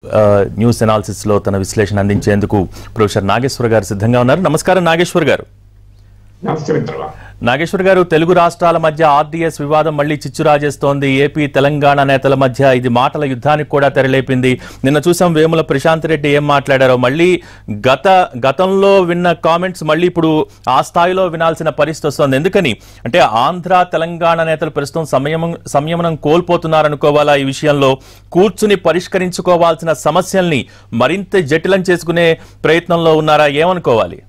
ఆ, news analysis లో తన విశ్లేషణ అందించేందుకు ప్రొఫెసర్ నాగేశ్వర్ గారు సిద్ధంగా ఉన్నారు నమస్కారం నాగేశ్వర్ గారు నమస్తే మిత్రుల నాగేశ్వర్ గారు తెలుగు రాష్ట్రాల మధ్య ఆర్డీఎస్ వివాదం మళ్లీ చిచ్చురాజేస్తోంది ఏపీ తెలంగాణ నేతల మధ్య ఇది మాటల యుద్ధానికి కూడా తెరలేపింది నిన్న చూసాం వేముల ప్రశాంత్ రెడ్డి ఏం మాట్లాడారో మళ్ళీ గత గతంలో విన్న కామెంట్స్ మళ్ళీ ఇప్పుడు ఆ స్థాయిలో వినాల్సిన పరిస్థితి వస్తోంది ఎందుకని అంటే ఆంధ్ర తెలంగాణ నేతలు ప్రస్తుతం సంయమం సంయమనం కోల్పోతున్నారనుకోవాలా ఈ విషయంలో కూర్చుని పరిష్కరించుకోవాల్సిన సమస్యల్ని మరింత జటిలం చేసుకునే ప్రయత్నంలో ఉన్నారా ఏమనుకోవాలి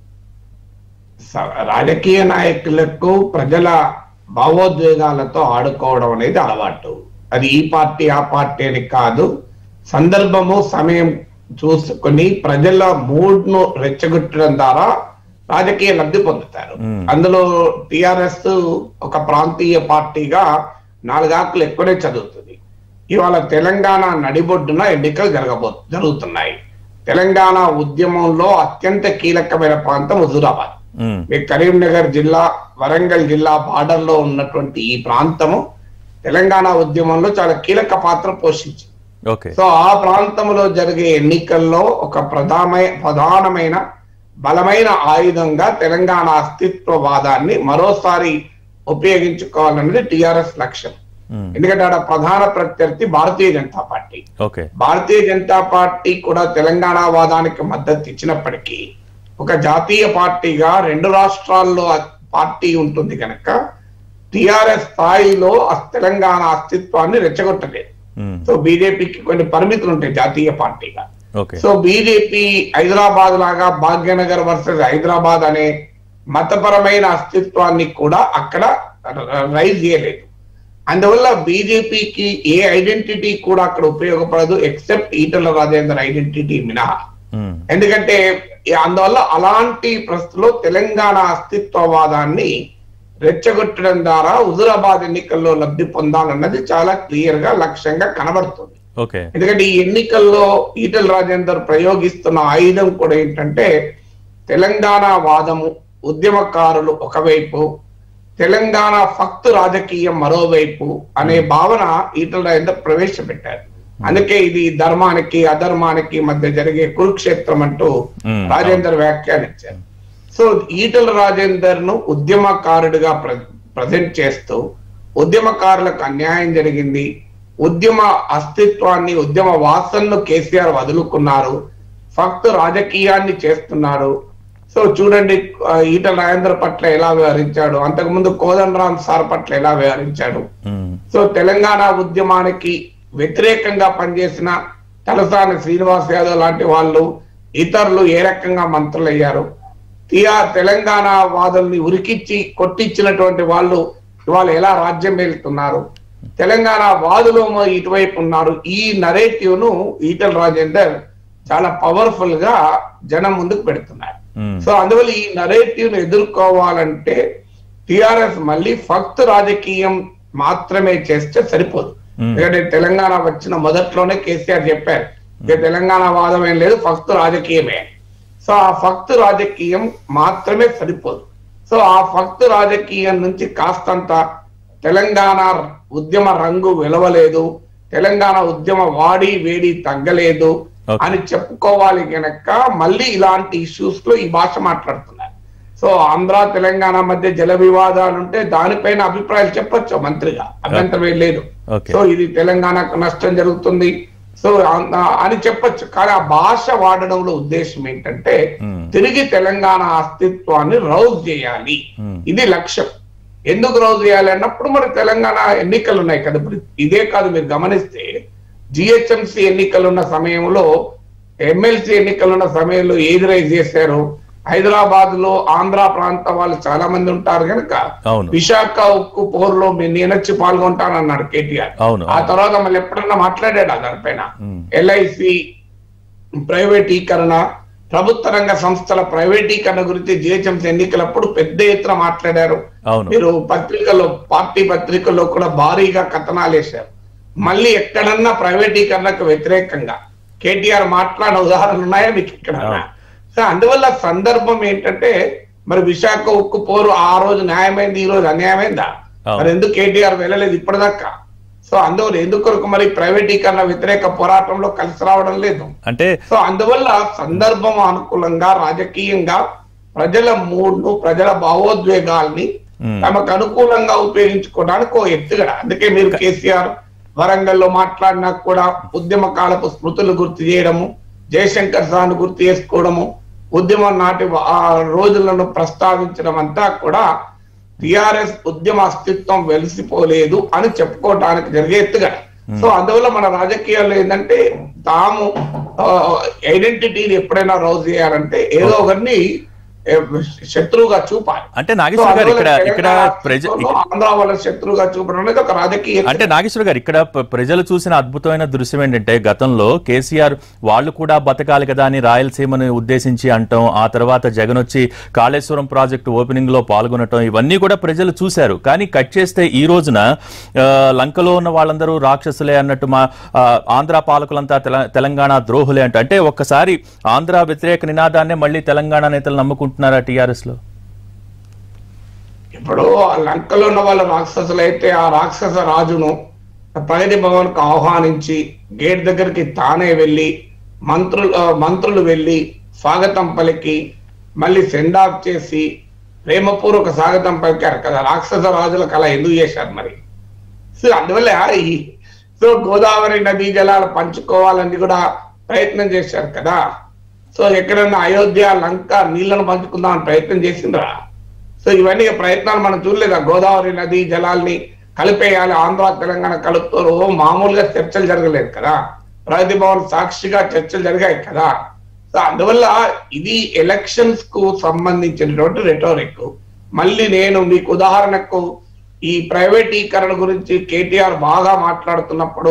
స- రాజకీయ నాయకులకు ప్రజల భావోద్వేగాలతో ఆడుకోవడం అనేది అలవాటు అది ఈ పార్టీ ఆ పార్టీ అని కాదు సందర్భము సమయం చూసుకొని ప్రజల మూడ్ ను రెచ్చగొట్టడం ద్వారా రాజకీయ లబ్ధి పొందుతారు అందులో టిఆర్ఎస్ ఒక ప్రాంతీయ పార్టీగా నాలుగాకులు ఎక్కువనే చదువుతుంది ఇవాళ తెలంగాణ నడిబొడ్డున ఎన్నికలు జరగబో జరుగుతున్నాయి తెలంగాణ ఉద్యమంలో అత్యంత కీలకమైన ప్రాంతం హుజూరాబాద్ ఉమ్, మీ కరీంనగర్ జిల్లా వరంగల్ జిల్లా బార్డర్ లో ఉన్నటువంటి ఈ ప్రాంతము తెలంగాణ ఉద్యమంలో చాలా కీలక పాత్ర పోషించింది ఓకే సో ఆ ప్రాంతంలో జరిగే ఎన్నికల్లో ఒక ప్రధానమైన ప్రధానమైన బలమైన ఆయుధంగా తెలంగాణ అస్తిత్వవాదాన్ని మరోసారి ఉపయోగించుకోవాలన్నది టిఆర్ఎస్ లక్ష్యం ఉమ్, ఎందుకంటే ఆడ ప్రధాన ప్రత్యర్థి Bharatiya Janata Party okay Bharatiya Janata Party కూడా తెలంగాణ వాదానికి మద్దతు ఇచ్చినప్పటికీ ఒక జాతీయ పార్టీగా రెండు రాష్ట్రాల్లో ఆ పార్టీ ఉంటుంది కనుక టిఆర్ఎస్ స్థాయిలో ఆ తెలంగాణ అస్తిత్వాన్ని రెచ్చగొట్టలేదు ఉమ్, సో బీజేపీకి కొన్ని పరిమితులు ఉంటాయి జాతీయ పార్టీగా ఓకే సో బీజేపీ హైదరాబాద్ లాగా భాగ్యనగర్ వర్సెస్ హైదరాబాద్ అనే మతపరమైన అస్తిత్వాన్ని కూడా అక్కడ రైజ్ చేయలేదు అందువల్ల బీజేపీకి ఏ ఐడెంటిటీ కూడా అక్కడ ఉపయోగపడదు ఎక్సెప్ట్ ఈటల రాజేందర్ ఐడెంటిటీ మినహా ఉమ్, ఎందుకంటే అందువల్ల అలాంటి ప్రస్తులో తెలంగాణ అస్తిత్వవాదాన్ని రెచ్చగొట్టడం ద్వారా హుజురాబాద్ ఎన్నికల్లో లబ్ధి పొందాలన్నది చాలా క్లియర్ గా లక్ష్యంగా కనబడుతుంది ఓకే ఎందుకంటే ఈ ఎన్నికల్లో ఈటల రాజేందర్ ప్రయోగిస్తున్న ఆయుధం కూడా ఏంటంటే తెలంగాణ వాదము ఉద్యమకారులు ఒకవైపు తెలంగాణ ఫక్తు రాజకీయం మరోవైపు అనే భావన ఈటల రాజేందర్ ప్రవేశపెట్టారు అందుకే ఇది ధర్మానికి అధర్మానికి మధ్య జరిగే కురుక్షేత్రం అంటూ మ్మ్. రాజేందర్ వ్యాఖ్యానించారు సో ఈటల రాజేందర్ ను ఉద్యమకారుడిగా ప్రజెంట్ చేస్తూ ఉద్యమకారులకు అన్యాయం జరిగింది ఉద్యమ అస్తిత్వాన్ని ఉద్యమ వాసనను కేసీఆర్ వదులుకున్నారు ఫక్త్ రాజకీయాన్ని చేస్తున్నారు సో చూడండి ఆ, ఈటల రాజేందర్ పట్ల ఎలా వ్యవహరించాడు అంతకుముందు కోదండరామ్ సార్ పట్ల ఎలా వ్యవహరించాడు ఉమ్, సో తెలంగాణ ఉద్యమానికి వ్యతిరేకంగా పనిచేసిన తలసాని శ్రీనివాస్ యాదవ్ లాంటి వాళ్ళు ఇతరులు ఏ రకంగా మంత్రులు అయ్యారు తీరా తెలంగాణ వాదుల్ని ఉరికిచ్చి కొట్టించినటువంటి వాళ్ళు ఇవాళ ఎలా రాజ్యం వెళ్తున్నారు తెలంగాణ వాదులు ఇటువైపు ఉన్నారు ఈ నరేటివ్ ను ఈటల రాజేందర్ చాలా పవర్ఫుల్ గా జనం ముందుకు పెడుతున్నారు ఉమ్, సో అందువల్ల ఈ నరేటివ్ ను ఎదుర్కోవాలంటే టిఆర్ఎస్ మళ్ళీ ఫక్త్ రాజకీయం మాత్రమే చేస్తే సరిపోదు Hmm. ఎందుకంటే తెలంగాణ వచ్చిన మొదట్లోనే కేసీఆర్ చెప్పారు ఇక తెలంగాణ వాదం ఏం లేదు ఫక్త్ రాజకీయమే సో ఆ ఫక్త్ రాజకీయం మాత్రమే సరిపోదు సో ఆ ఫక్త్ రాజకీయం నుంచి కాస్తంత తెలంగాణ ఉద్యమ రంగు వెలవలేదు తెలంగాణ ఉద్యమ వాడి వేడి తగ్గలేదు Okay. అని చెప్పుకోవాలి గనక మళ్ళీ ఇలాంటి ఇష్యూస్ లో ఈ భాష మాట్లాడుతున్నారు సో ఆంధ్ర తెలంగాణ మధ్య జల వివాదాలు ఉంటే దానిపైన అభిప్రాయాలు చెప్పొచ్చు మంత్రిగా అభ్యంతరం ఏం లేదు Okay. సో ఇది తెలంగాణకు నష్టం జరుగుతుంది సో ఆ- అని చెప్పొచ్చు కానీ ఆ భాష వాడడంలో ఉద్దేశం ఏంటంటే Hmm. తిరిగి తెలంగాణ అస్తిత్వాన్ని రౌజ్ చేయాలి Hmm. ఇది లక్ష్యం ఎందుకు రౌజ్ చేయాలి అన్నప్పుడు మరి తెలంగాణ ఎన్నికలు ఉన్నాయి కదా ఇప్పుడు ఇదే కాదు మీరు గమనిస్తే జిహెచ్ఎంసి ఎన్నికలు ఉన్న సమయంలో ఎమ్మెల్సీ ఎన్నికలు ఉన్న సమయంలో ఏది రైజ్ చేశారు హైదరాబాద్ లో ఆంధ్ర ప్రాంత వాళ్ళు చాలా మంది ఉంటారు కనుక అవును విశాఖ ఉక్కు పోరులో మీ- నేనొచ్చి పాల్గొంటానన్నాడు కేటీఆర్ అవును ఆ తర్వాత మళ్ళీ ఎప్పుడన్నా మాట్లాడాడు ఆ దానిపైన ఉమ్, ఎల్ఐసి ప్రైవేటీకరణ ప్రభుత్వ రంగ సంస్థల ప్రైవేటీకరణ గురించి జిహెచ్ఎంసీ ఎన్నికలప్పుడు పెద్ద ఎత్తున మాట్లాడారు అవును మీరు పత్రికల్లో పార్టీ పత్రికల్లో కూడా భారీగా కథనాలు వేశారు మళ్ళీ ఎక్కడన్నా ప్రైవేటీకరణకు వ్యతిరేకంగా కేటీఆర్ మాట్లాడిన ఉదాహరణలు ఉన్నాయా మీకు ఇక్కడ సో అందువల్ల సందర్భం ఏంటంటే మరి విశాఖ ఉక్కు పోరు ఆ రోజు న్యాయమైంది ఈ రోజు అన్యాయమైందా అవును. మరి ఎందుకు కేటీఆర్ వెళ్ళలేదు ఇప్పటిదాకా సో అందువల్ల ఎందుకొరకు మరి ప్రైవేటీకరణ వ్యతిరేక పోరాటంలో కలిసి రావడం లేదు అంటే సో అందువల్ల సందర్భం అనుకూలంగా రాజకీయంగా ప్రజల మూడ్ను ప్రజల భావోద్వేగాల్ని మ్మ్. తమకు అనుకూలంగా ఉపయోగించుకోవడానికి ఓ ఎత్తుగడ అందుకే మీరు కేసీఆర్ వరంగల్లో మాట్లాడినా కూడా ఉద్యమ కాలపు స్మృతులు గుర్తు చేయడము జయశంకర్ సార్ను గుర్తు చేసుకోవడము ఉద్యమం నాటి ఆ రోజులను ప్రస్తావించడం అంతా కూడా టిఆర్ఎస్ ఉద్యమ అస్తిత్వం వెలిసిపోలేదు అని చెప్పుకోవటానికి జరిగే ఎత్తుగడ సో అందువల్ల మన రాజకీయాల్లో ఏంటంటే తాము ఐడెంటిటీని ఎప్పుడైనా రౌజ్ చేయాలంటే ఏదో ఒకరిని ఏ, శత్రువుగా చూపాలి అంటే నాగేశ్వర గారు ఇక్కడ ఇక్కడ ప్రజ తెలంగాణ ఆంధ్ర వాళ్ళ శత్రువుగా చూపడం అనేది ఒక రాజకీయ అంటే నాగేశ్వర గారు ఇక్కడ ప్ర- ప్రజలు చూసిన అద్భుతమైన దృశ్యం ఏంటంటే గతంలో కేసీఆర్ వాళ్ళు కూడా బతకాలి కదా అని రాయలసీమను ఉద్దేశించి అంటాం ఆ తర్వాత జగన్ వచ్చి కాళేశ్వరం ప్రాజెక్టు ఓపెనింగ్ లో పాల్గొనటం ఇవన్నీ కూడా ప్రజలు చూశారు కానీ కట్ చేస్తే ఈ రోజున ఆ, లంకలో ఉన్న వాళ్ళందరూ రాక్షసులే అన్నట్టు మా ఆ, ఆంధ్ర పాలకులంతా తెల- తెలంగాణ ద్రోహులే అంట అంటే ఒక్కసారి ఆంధ్ర వ్యతిరేక నినాదాన్నే మళ్ళీ తెలంగాణ నేతలు నమ్ముకుంటున్నారా టీఆర్ఎస్ లో ఇప్పుడు ఆ లంకలో ఉన్న వాళ్ళ రాక్షసులైతే ఆ రాక్షస రాజును ప్రగతి భవన్ కు ఆహ్వానించి గేట్ దగ్గరికి తానే వెళ్ళి మంత్రులు ఆ, మంత్రులు వెళ్ళి స్వాగతం పలికి మళ్ళీ సెండ్ ఆఫ్ చేసి ప్రేమపూర్వక స్వాగతం పలికారు కదా రాక్షస రాజులకు అలా ఎందుకు చేశారు మరి సో అందువల్ల ఈ సో గోదావరి నదీ జలాలు పంచుకోవాలని కూడా ప్రయత్నం చేశారు కదా సో ఎక్కడన్నా అయోధ్య లంక నీళ్లను పంచుకుందామని ప్రయత్నం చేసిండ్రా సో ఇవన్నీ ప్రయత్నాలు మనం చూడలేదా గోదావరి నదీ జలాల్ని కలిపేయాలి ఆంధ్ర తెలంగాణ కలుపుతారు మామూలుగా చర్చలు జరగలేదు కదా ప్రగతి భవన్ సాక్షిగా చర్చలు జరిగాయి కదా సో అందువల్ల ఇది ఎలక్షన్స్ కు సంబంధించినటువంటి రెటోరిక్ మళ్ళీ నేను మీకు ఉదాహరణకు ఈ ప్రైవేటీకరణ గురించి కేటీఆర్ బాగా మాట్లాడుతున్నప్పుడు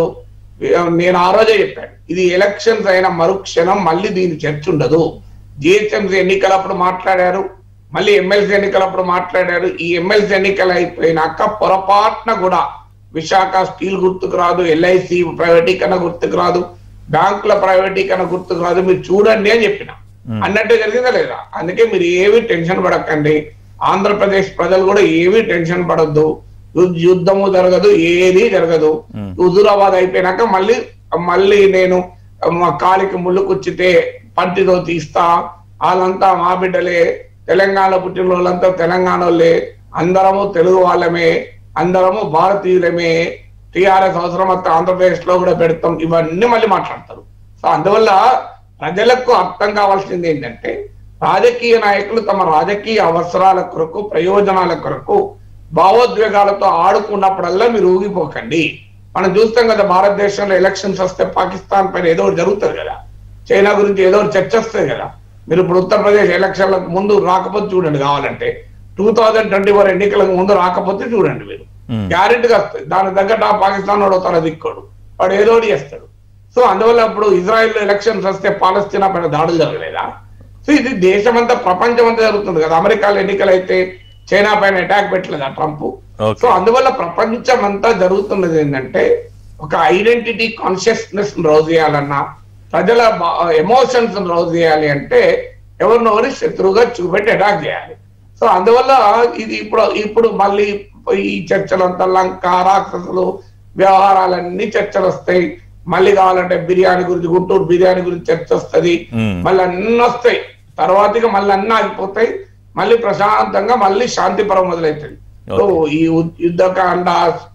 నేను ఆ రోజే చెప్పాను ఇది ఎలక్షన్స్ అయిన మరుక్షణం మళ్ళీ దీని చర్చ ఉండదు జిహెచ్ఎంసీ ఎన్నికలప్పుడు మాట్లాడారు మళ్ళీ ఎమ్మెల్సీ ఎన్నికలప్పుడు మాట్లాడారు ఈ ఎమ్మెల్సీ ఎన్నికలు అయిపోయినాక పొరపాటున కూడా విశాఖ స్టీల్ గుర్తుకు రాదు ఎల్ఐసి ప్రైవేటీకరణ గుర్తుకు రాదు బ్యాంకుల ప్రైవేటీకరణ గుర్తుకు రాదు మీరు చూడండి అని చెప్పిన అన్నట్టు జరిగిందా లేదా అందుకే మీరు ఏవి టెన్షన్ పడకండి ఆంధ్రప్రదేశ్ ప్రజలు కూడా ఏవి టెన్షన్ పడద్దు యు- యుద్ధము జరగదు ఏది జరగదు హుజూరాబాద్ అయిపోయినాక మళ్ళీ మళ్ళీ నేను మా కాలికి ముళ్ళు కుచ్చితే పంటితో తీస్తా వాళ్ళంతా మా బిడ్డలే తెలంగాణ పుట్టిన వాళ్ళంతా తెలంగాణ వాళ్ళే అందరము తెలుగు వాళ్ళమే అందరము భారతీయులమే టిఆర్ఎస్ అవసరం వస్తే ఆంధ్రప్రదేశ్ లో కూడా పెడతాం ఇవన్నీ మళ్ళీ మాట్లాడతారు సో అందువల్ల ప్రజలకు అర్థం కావాల్సింది ఏంటంటే రాజకీయ నాయకులు తమ రాజకీయ అవసరాల కొరకు ప్రయోజనాల కొరకు భావోద్వేగాలతో ఆడుకున్నప్పుడల్లా మీరు ఊగిపోకండి మనం చూస్తాం కదా భారతదేశంలో ఎలక్షన్స్ వస్తే పాకిస్తాన్ పైన ఏదో ఒకటి జరుగుతుంది కదా చైనా గురించి ఏదో ఒకటి చర్చ వస్తుంది కదా మీరు ఇప్పుడు ఉత్తరప్రదేశ్ ఎలక్షన్లకు ముందు రాకపోతే చూడండి కావాలంటే టూ థౌజండ్ ట్వంటీ ఫోర్ ఎన్నికలకు ముందు రాకపోతే చూడండి మీరు మ్మ్. గ్యారెంటీగా వస్తుంది దాని తగ్గట్టు ఆ పాకిస్తాన్ వాడు తన దిక్కోడు వాడు ఏదో ఒకటి చేస్తాడు సో అందువల్ల ఇప్పుడు ఇజ్రాయెల్ ఎలక్షన్స్ వస్తే పాలస్తీనా పైన దాడులు జరగలేదా సో ఇది దేశమంతా ప్రపంచం అంతా జరుగుతుంది కదా అమెరికాలో ఎన్నికలు అయితే చైనా పైన అటాక్ పెట్టలేదా ట్రంప్ Okay. సో అందువల్ల ప్రపంచం అంతా జరుగుతున్నది ఏంటంటే ఒక ఐడెంటిటీ కాన్షియస్నెస్ రోజు చేయాలన్నా ప్రజల ఎమోషన్స్ రోజు చేయాలి అంటే ఎవరినో ఒకరి శత్రువుగా చూపెట్టి అటాక్ చేయాలి సో అందువల్ల ఇది ఇప్పుడు ఇప్పుడు మళ్ళీ ఈ చర్చలంతా లంక రాక్షసులు వ్యవహారాలన్నీ చర్చలు వస్తాయి మళ్ళీ కావాలంటే బిర్యానీ గురించి గుంటూరు బిర్యానీ గురించి చర్చ వస్తుంది మ్మ్. మళ్ళీ అన్ని వస్తాయి తర్వాతకి మళ్ళీ అన్ని ఆగిపోతాయి మళ్ళీ ప్రశాంతంగా మళ్ళీ శాంతి పర్వం మొదలవుతుంది సో ఈ ఉ- యుద్ధకాండ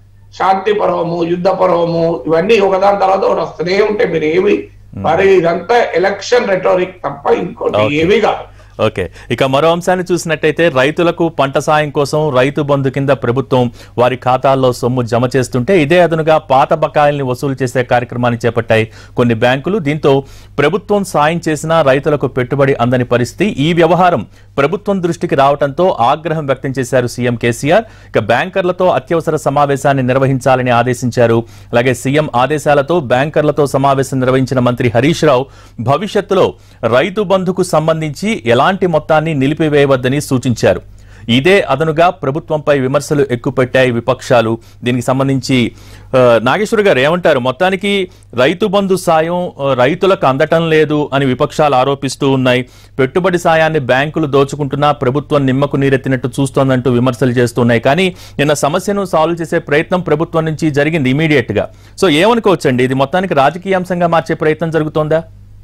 శాంతి పర్వము యుద్ధ పర్వము ఇవన్నీ ఒకదాని తర్వాత ఒకటి వస్తూనే ఉంటాయి మీరు ఏమి మరి ఇదంతా ఎలక్షన్ రెటోరిక్ తప్ప ఇంకోటి Okay. ఏమీ కాదు ఓకే ఇక మరో అంశాన్ని చూసినట్టయితే రైతులకు పంట సాయం కోసం రైతు బంధు కింద ప్రభుత్వం వారి ఖాతాల్లో సొమ్ము జమ చేస్తుంటే ఇదే అదనుగా పాత బకాయిల్ని వసూలు చేసే కార్యక్రమాన్ని చేపట్టాయి కొన్ని బ్యాంకులు దీంతో ప్రభుత్వం సాయం చేసినా రైతులకు పెట్టుబడి అందని పరిస్థితి ఈ వ్యవహారం ప్రభుత్వం దృష్టికి రావడంతో ఆగ్రహం వ్యక్తం చేశారు సీఎం కేసీఆర్ ఇక బ్యాంకర్లతో అత్యవసర సమావేశాన్ని నిర్వహించాలని ఆదేశించారు అలాగే సీఎం ఆదేశాలతో బ్యాంకర్లతో సమావేశం నిర్వహించిన మంత్రి హరీష్ రావు భవిష్యత్తులో రైతు బంధుకు సంబంధించి ఎలాంటి మొత్తాన్ని నిలిపివేయవద్దని సూచించారు ఇదే అదనుగా ప్రభుత్వంపై విమర్శలు ఎక్కుపెట్టాయి విపక్షాలు దీనికి సంబంధించి ఆ, నాగేశ్వర గారు ఏమంటారు మొత్తానికి రైతు బంధు సాయం ఆ, రైతులకు అందటం లేదు అని విపక్షాలు ఆరోపిస్తూ ఉన్నాయి పెట్టుబడి సాయాన్ని బ్యాంకులు దోచుకుంటున్నా ప్రభుత్వం నిమ్మకు నీరెత్తినట్టు చూస్తోందంటూ విమర్శలు చేస్తున్నాయి కానీ నిన్న సమస్యను సాల్వ్ చేసే ప్రయత్నం ప్రభుత్వం నుంచి జరిగింది ఇమీడియట్ గా సో ఏమనుకోవచ్చండి ఇది మొత్తానికి రాజకీయ అంశంగా మార్చే ప్రయత్నం జరుగుతోందా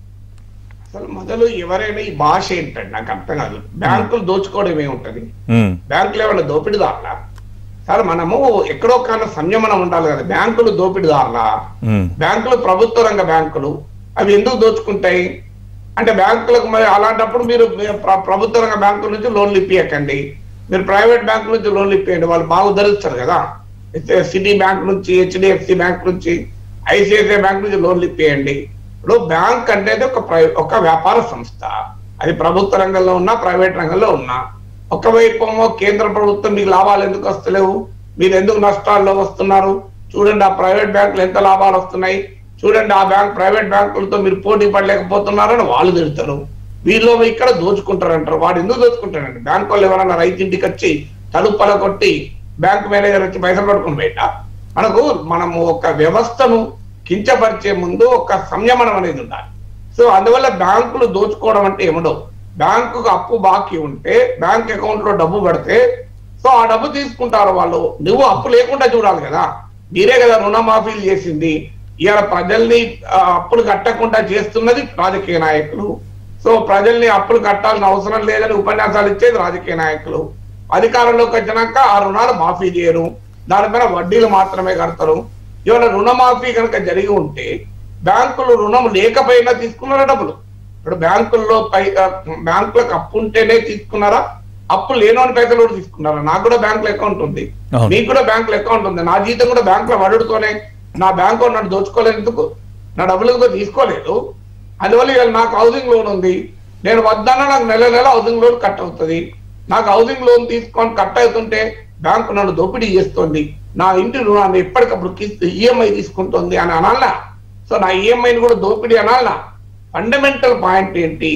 అసలు మొదలు ఎవరైనా ఈ భాష ఏంటండి నాకు అర్థం కాదు బ్యాంకులు దోచుకోవడం ఏముంటది ఉమ్, బ్యాంకులు ఏమైనా దోపిడిదారులా సార్ మనము ఎక్కడో కానీ సంయమనం ఉండాలి కదా బ్యాంకులు దోపిడిదారులా ఉమ్, బ్యాంకులు ప్రభుత్వ రంగ బ్యాంకులు అవి ఎందుకు దోచుకుంటాయి అంటే బ్యాంకులకు మరి అలాంటప్పుడు మీరు మీరు ప్ర- ప్రభుత్వ రంగ బ్యాంకుల నుంచి లోన్లు ఇప్పియకండి మీరు ప్రైవేట్ బ్యాంకుల నుంచి లోన్లు ఇప్పియండి వాళ్ళు బాగా ఉద్ధరిస్తారు కదా అయితే సిటీ బ్యాంక్ నుంచి హెచ్డిఎఫ్సి బ్యాంక్ నుంచి ఐసిఐసిఐ బ్యాంక్ నుంచి లోన్లు ఇప్పియండి ఇప్పుడు బ్యాంక్ అనేది ఒక ప్రై- ఒక వ్యాపార సంస్థ అది ప్రభుత్వ రంగంలో ఉన్నా ప్రైవేట్ రంగంలో ఉన్నా ఒకవైపు ఏమో కేంద్ర ప్రభుత్వం మీకు లాభాలు ఎందుకు వస్తలేవు మీరు ఎందుకు నష్టాల్లో వస్తున్నారు చూడండి ఆ ప్రైవేట్ బ్యాంకులు ఎంత లాభాలు వస్తున్నాయి చూడండి ఆ బ్యాంక్ ప్రైవేట్ బ్యాంకులతో మీరు పోటీ పడలేకపోతున్నారని వాళ్ళు తిడతారు వీళ్ళు ఇక్కడ దోచుకుంటారు అంటారు వాడు ఎందుకు దోచుకుంటారండి బ్యాంక్ వాళ్ళు ఎవరైనా రైతు ఇంటికి వచ్చి తలుపు పల కొట్టి బ్యాంక్ మేనేజర్ వచ్చి పైసలు పట్టుకుని పోయినా మనకు మనము ఒక వ్యవస్థను కించపరిచే ముందు ఒక సంయమనం అనేది ఉండాలి సో అందువల్ల బ్యాంకులు దోచుకోవడం అంటే ఏమిటో బ్యాంకుకు అప్పు బాకీ ఉంటే బ్యాంక్ అకౌంట్ లో డబ్బు పడితే సో ఆ డబ్బు తీసుకుంటారు వాళ్ళు నువ్వు అప్పు లేకుండా చూడాలి కదా మీరే కదా రుణమాఫీలు చేసింది ఇవాళ ప్రజల్ని ఆ, అప్పులు కట్టకుండా చేస్తున్నది రాజకీయ నాయకులు సో ప్రజల్ని అప్పులు కట్టాల్సిన అవసరం లేదని ఉపన్యాసాలు ఇచ్చేది రాజకీయ నాయకులు అధికారంలోకి వచ్చినాక ఆ రుణాలు మాఫీ చేయరు దానిపైన వడ్డీలు మాత్రమే కడతారు ఇవాళ రుణమాఫీ కనుక జరిగి ఉంటే బ్యాంకులు రుణం లేకపోయినా తీసుకున్నారా డబ్బులు ఇప్పుడు బ్యాంకుల్లో పై ఆ, బ్యాంకులకు అప్పు ఉంటేనే తీసుకున్నారా అప్పు లేనోని పైసలు కూడా తీసుకున్నారా నాకు కూడా బ్యాంకులో అకౌంట్ ఉంది అవును. మీకు కూడా బ్యాంకులో అకౌంట్ ఉంది నా జీతం కూడా బ్యాంకులో వడుడుతోనే నా బ్యాంకు నన్ను దోచుకోలేదు ఎందుకు నా డబ్బులు ఎందుకు తీసుకోలేదు అందువల్ల ఇవాళ నాకు హౌసింగ్ లోన్ ఉంది నేను వద్దన్నా నాకు నెల నెల హౌసింగ్ లోన్ కట్ అవుతుంది నాకు హౌసింగ్ లోన్ తీసుకొని కట్ అవుతుంటే బ్యాంకు నన్ను దోపిడీ చేస్తుంది నా ఇంటి రుణాన్ని ఎప్పటికప్పుడు ఈఎంఐ తీసుకుంటుంది అని అనాలా సో నా ఈఎంఐని కూడా దోపిడీ అనాలా ఫండమెంటల్ పాయింట్ ఏంటి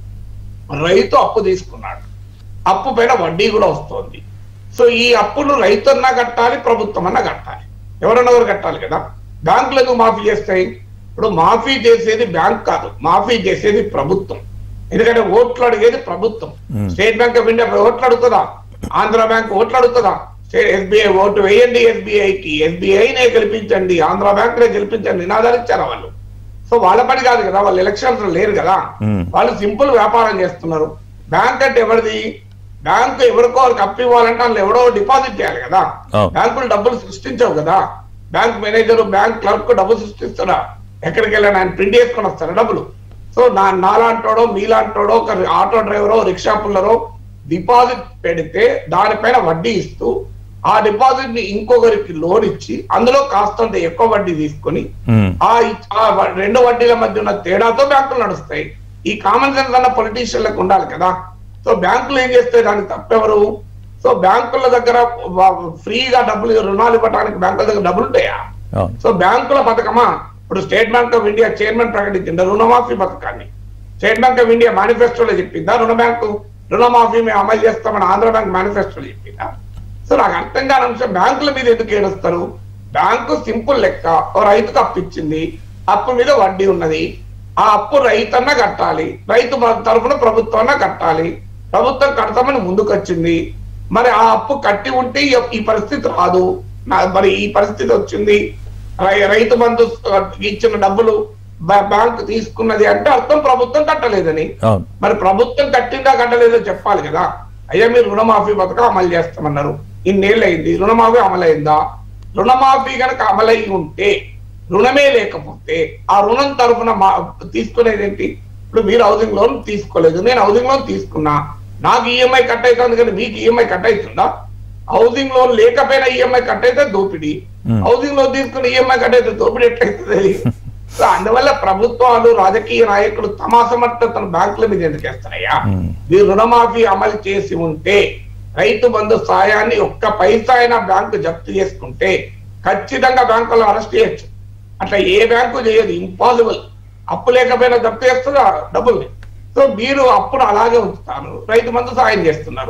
రైతు అప్పు తీసుకున్నాడు అప్పు పైన వడ్డీ కూడా వస్తుంది సో ఈ అప్పును రైతు అన్నా కట్టాలి ప్రభుత్వం అన్నా కట్టాలి ఎవరన్నా ఎవరు కట్టాలి కదా బ్యాంకులు ఎందుకు మాఫీ చేస్తాయి ఇప్పుడు మాఫీ చేసేది బ్యాంక్ కాదు మాఫీ చేసేది ప్రభుత్వం ఎందుకంటే ఓట్లు అడిగేది ప్రభుత్వం Hmm. State Bank of India ఓట్లు అడుగుతుందా ఆంధ్ర బ్యాంక్ ఓట్లు అడుగుతుందా స్టేట్ ఎస్బీఐ ఓటు వేయండి ఎస్బీఐకి ఎస్బీఐనే గెలిపించండి ఆంధ్ర బ్యాంక్ నే గెలిపించండి నినాదాలు ఇచ్చారా వాళ్ళు సో వాళ్ళ పని కాదు కదా వాళ్ళు ఎలక్షన్స్ లో లేరు కదా Hmm. వాళ్ళు సింపుల్ వ్యాపారం చేస్తున్నారు బ్యాంక్ అంటే ఎవరిది బ్యాంకు ఎవరికో వాళ్ళకి అప్పు ఇవ్వాలంటే వాళ్ళు ఎవడో డిపాజిట్ చేయాలి కదా అవును. బ్యాంకులు డబ్బులు సృష్టించవు కదా బ్యాంక్ మేనేజర్ బ్యాంక్ క్లర్క్ డబ్బులు సృష్టిస్తారా ఎక్కడికి వెళ్ళినా ఆయన ప్రింట్ చేసుకొని వస్తారా డబ్బులు సో నా నాలాంటోడో మీలాంటోడో ఒక ఆటో డ్రైవరో రిక్షా పుల్లరో డిపాజిట్ పెడితే దానిపైన వడ్డీ ఇస్తూ ఆ డిపాజిట్ ని ఇంకొకరికి లోన్ ఇచ్చి అందులో కాస్తంత ఎక్కువ వడ్డీ తీసుకొని ఉమ్, ఆ ఇ- ఆ వ- రెండు వడ్డీల మధ్య ఉన్న తేడాతో బ్యాంకులు నడుస్తాయి ఈ కామన్ సెన్స్ అన్న పొలిటీషియన్లకు ఉండాలి కదా సో బ్యాంకులు ఏం చేస్తాయి దానికి తప్పెవరు సో బ్యాంకుల దగ్గర వ- ఫ్రీగా డబ్బులు రుణాలు ఇవ్వడానికి బ్యాంకుల దగ్గర డబ్బులు ఉంటాయా అవును సో బ్యాంకుల పథకమా ఇప్పుడు State Bank of India chairman ప్రకటించింది రుణమాఫీ పథకాన్ని స్టేట్ బ్యాంక్ ఆఫ్ ఇండియా మేనిఫెస్టోలో చెప్పిందా రుణ బ్యాంకు రుణమాఫీ మేము అమలు చేస్తామని ఆంధ్ర బ్యాంక్ మేనిఫెస్టోలో చెప్పిందా సో నాకు అర్థం కాని అంశం బ్యాంకుల మీద ఎందుకు ఏడుస్తారు బ్యాంకు సింపుల్ లెక్క ఓ రైతుకు అప్పు ఇచ్చింది అప్పు మీద వడ్డీ ఉన్నది ఆ అప్పు రైతన్నా కట్టాలి రైతు తరఫున ప్రభుత్వం కట్టాలి ప్రభుత్వం కడతామని ముందుకు వచ్చింది మరి ఆ అప్పు కట్టి ఉంటే ఈ- ఈ పరిస్థితి రాదు నా- మరి ఈ పరిస్థితి వచ్చింది రై- రైతు బంధు ఇచ్చిన డబ్బులు బ్యా- బ్యాంక్ తీసుకున్నది అంటే అర్థం ప్రభుత్వం కట్టలేదని అవును మరి ప్రభుత్వం కట్టిందా కట్టలేదో చెప్పాలి కదా అయ్యా మీరు రుణమాఫీ పథకం అమలు చేస్తామన్నారు ఇన్నేళ్ళు అయింది రుణమాఫీ అమలైందా రుణమాఫీ కనుక అమలై ఉంటే రుణమే లేకపోతే ఆ రుణం తరఫున మా తీసుకునేది ఏంటి ఇప్పుడు మీరు హౌసింగ్ లోన్ తీసుకోలేదు నేను హౌసింగ్ లోన్ తీసుకున్నా నాకు ఈఎంఐ కట్ అవుతుంది కానీ మీకు ఈఎంఐ కట్ అవుతుందా హౌసింగ్ లోన్ లేకపోయినా ఈఎంఐ కట్ అయితే దోపిడీ Hmm. హౌసింగ్ లోన్ తీసుకుని ఈఎంఐ కట్ అయితే దోపిడీ ఎట్లయితుంది సో అందువల్ల ప్రభుత్వాలు రాజకీయ నాయకులు తమ అసమర్థతను బ్యాంకుల మీద ఎందుకు వేస్తారయ్యా Hmm. మీరు రుణమాఫీ అమలు చేసి ఉంటే రైతు బంధు సాయాన్ని ఒక్క పైసా అయినా బ్యాంకు జప్తు చేసుకుంటే ఖచ్చితంగా బ్యాంకులో అరెస్ట్ చేయొచ్చు అట్లా ఏ బ్యాంకు చేయదు ఇంపాసిబుల్ అప్పు లేకపోయినా జప్తు చేస్తుంది ఆ డబ్బుల్ని సో మీరు అప్పును అలాగే ఉంచుతారు రైతు బంధు సాయం చేస్తున్నారు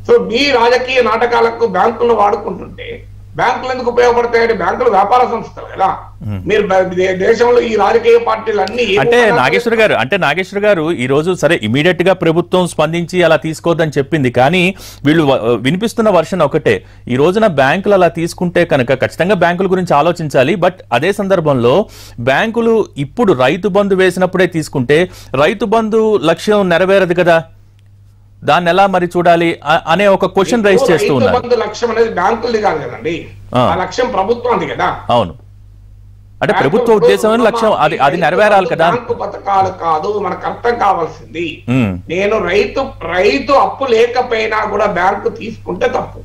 సో మీ రాజకీయ నాటకాలకు బ్యాంకులు వాడుకుంటుంటే బ్యాంకులు ఎందుకు ఉపయోగపడతాయంటే బ్యాంకులు వ్యాపార సంస్థలు కదా మీరు బ- దే- దేశంలో ఈ రాజకీయ పార్టీలు అన్ని ఏ అంటే ఒప్పందాలు నాగేశ్వర గారు అంటే నాగేశ్వర గారు ఈ రోజు సరే ఇమీడియట్ గా ప్రభుత్వం స్పందించి అలా తీసుకోవద్దని చెప్పింది కానీ వీళ్ళు వ- వినిపిస్తున్న వర్షన్ ఒకటే ఈ రోజున బ్యాంకులు అలా తీసుకుంటే కనుక ఖచ్చితంగా బ్యాంకుల గురించి ఆలోచించాలి బట్ అదే సందర్భంలో బ్యాంకులు ఇప్పుడు రైతు బంధు వేసినప్పుడే తీసుకుంటే రైతు బంధు లక్ష్యం నెరవేరదు కదా దాన్ని ఎలా మరి చూడాలి అ- అనే ఒక క్వశ్చన్ రైజ్ చేస్తూ రైతు ఉన్నారు బంధు లక్ష్యం అనేది బ్యాంకులది కాదు కదండి ఆ. ఆ లక్ష్యం ప్రభుత్వానికి కదా అవును అంటే ప్రభుత్వ ఉద్దేశం లక్ష్యం అది అది నెరవేరాలి కదా బ్యాంకు పథకాలు కాదు మనకు అర్థం కావాల్సింది ఉమ్, నేను రైతు రైతు అప్పు లేకపోయినా కూడా బ్యాంకు తీసుకుంటే తప్పు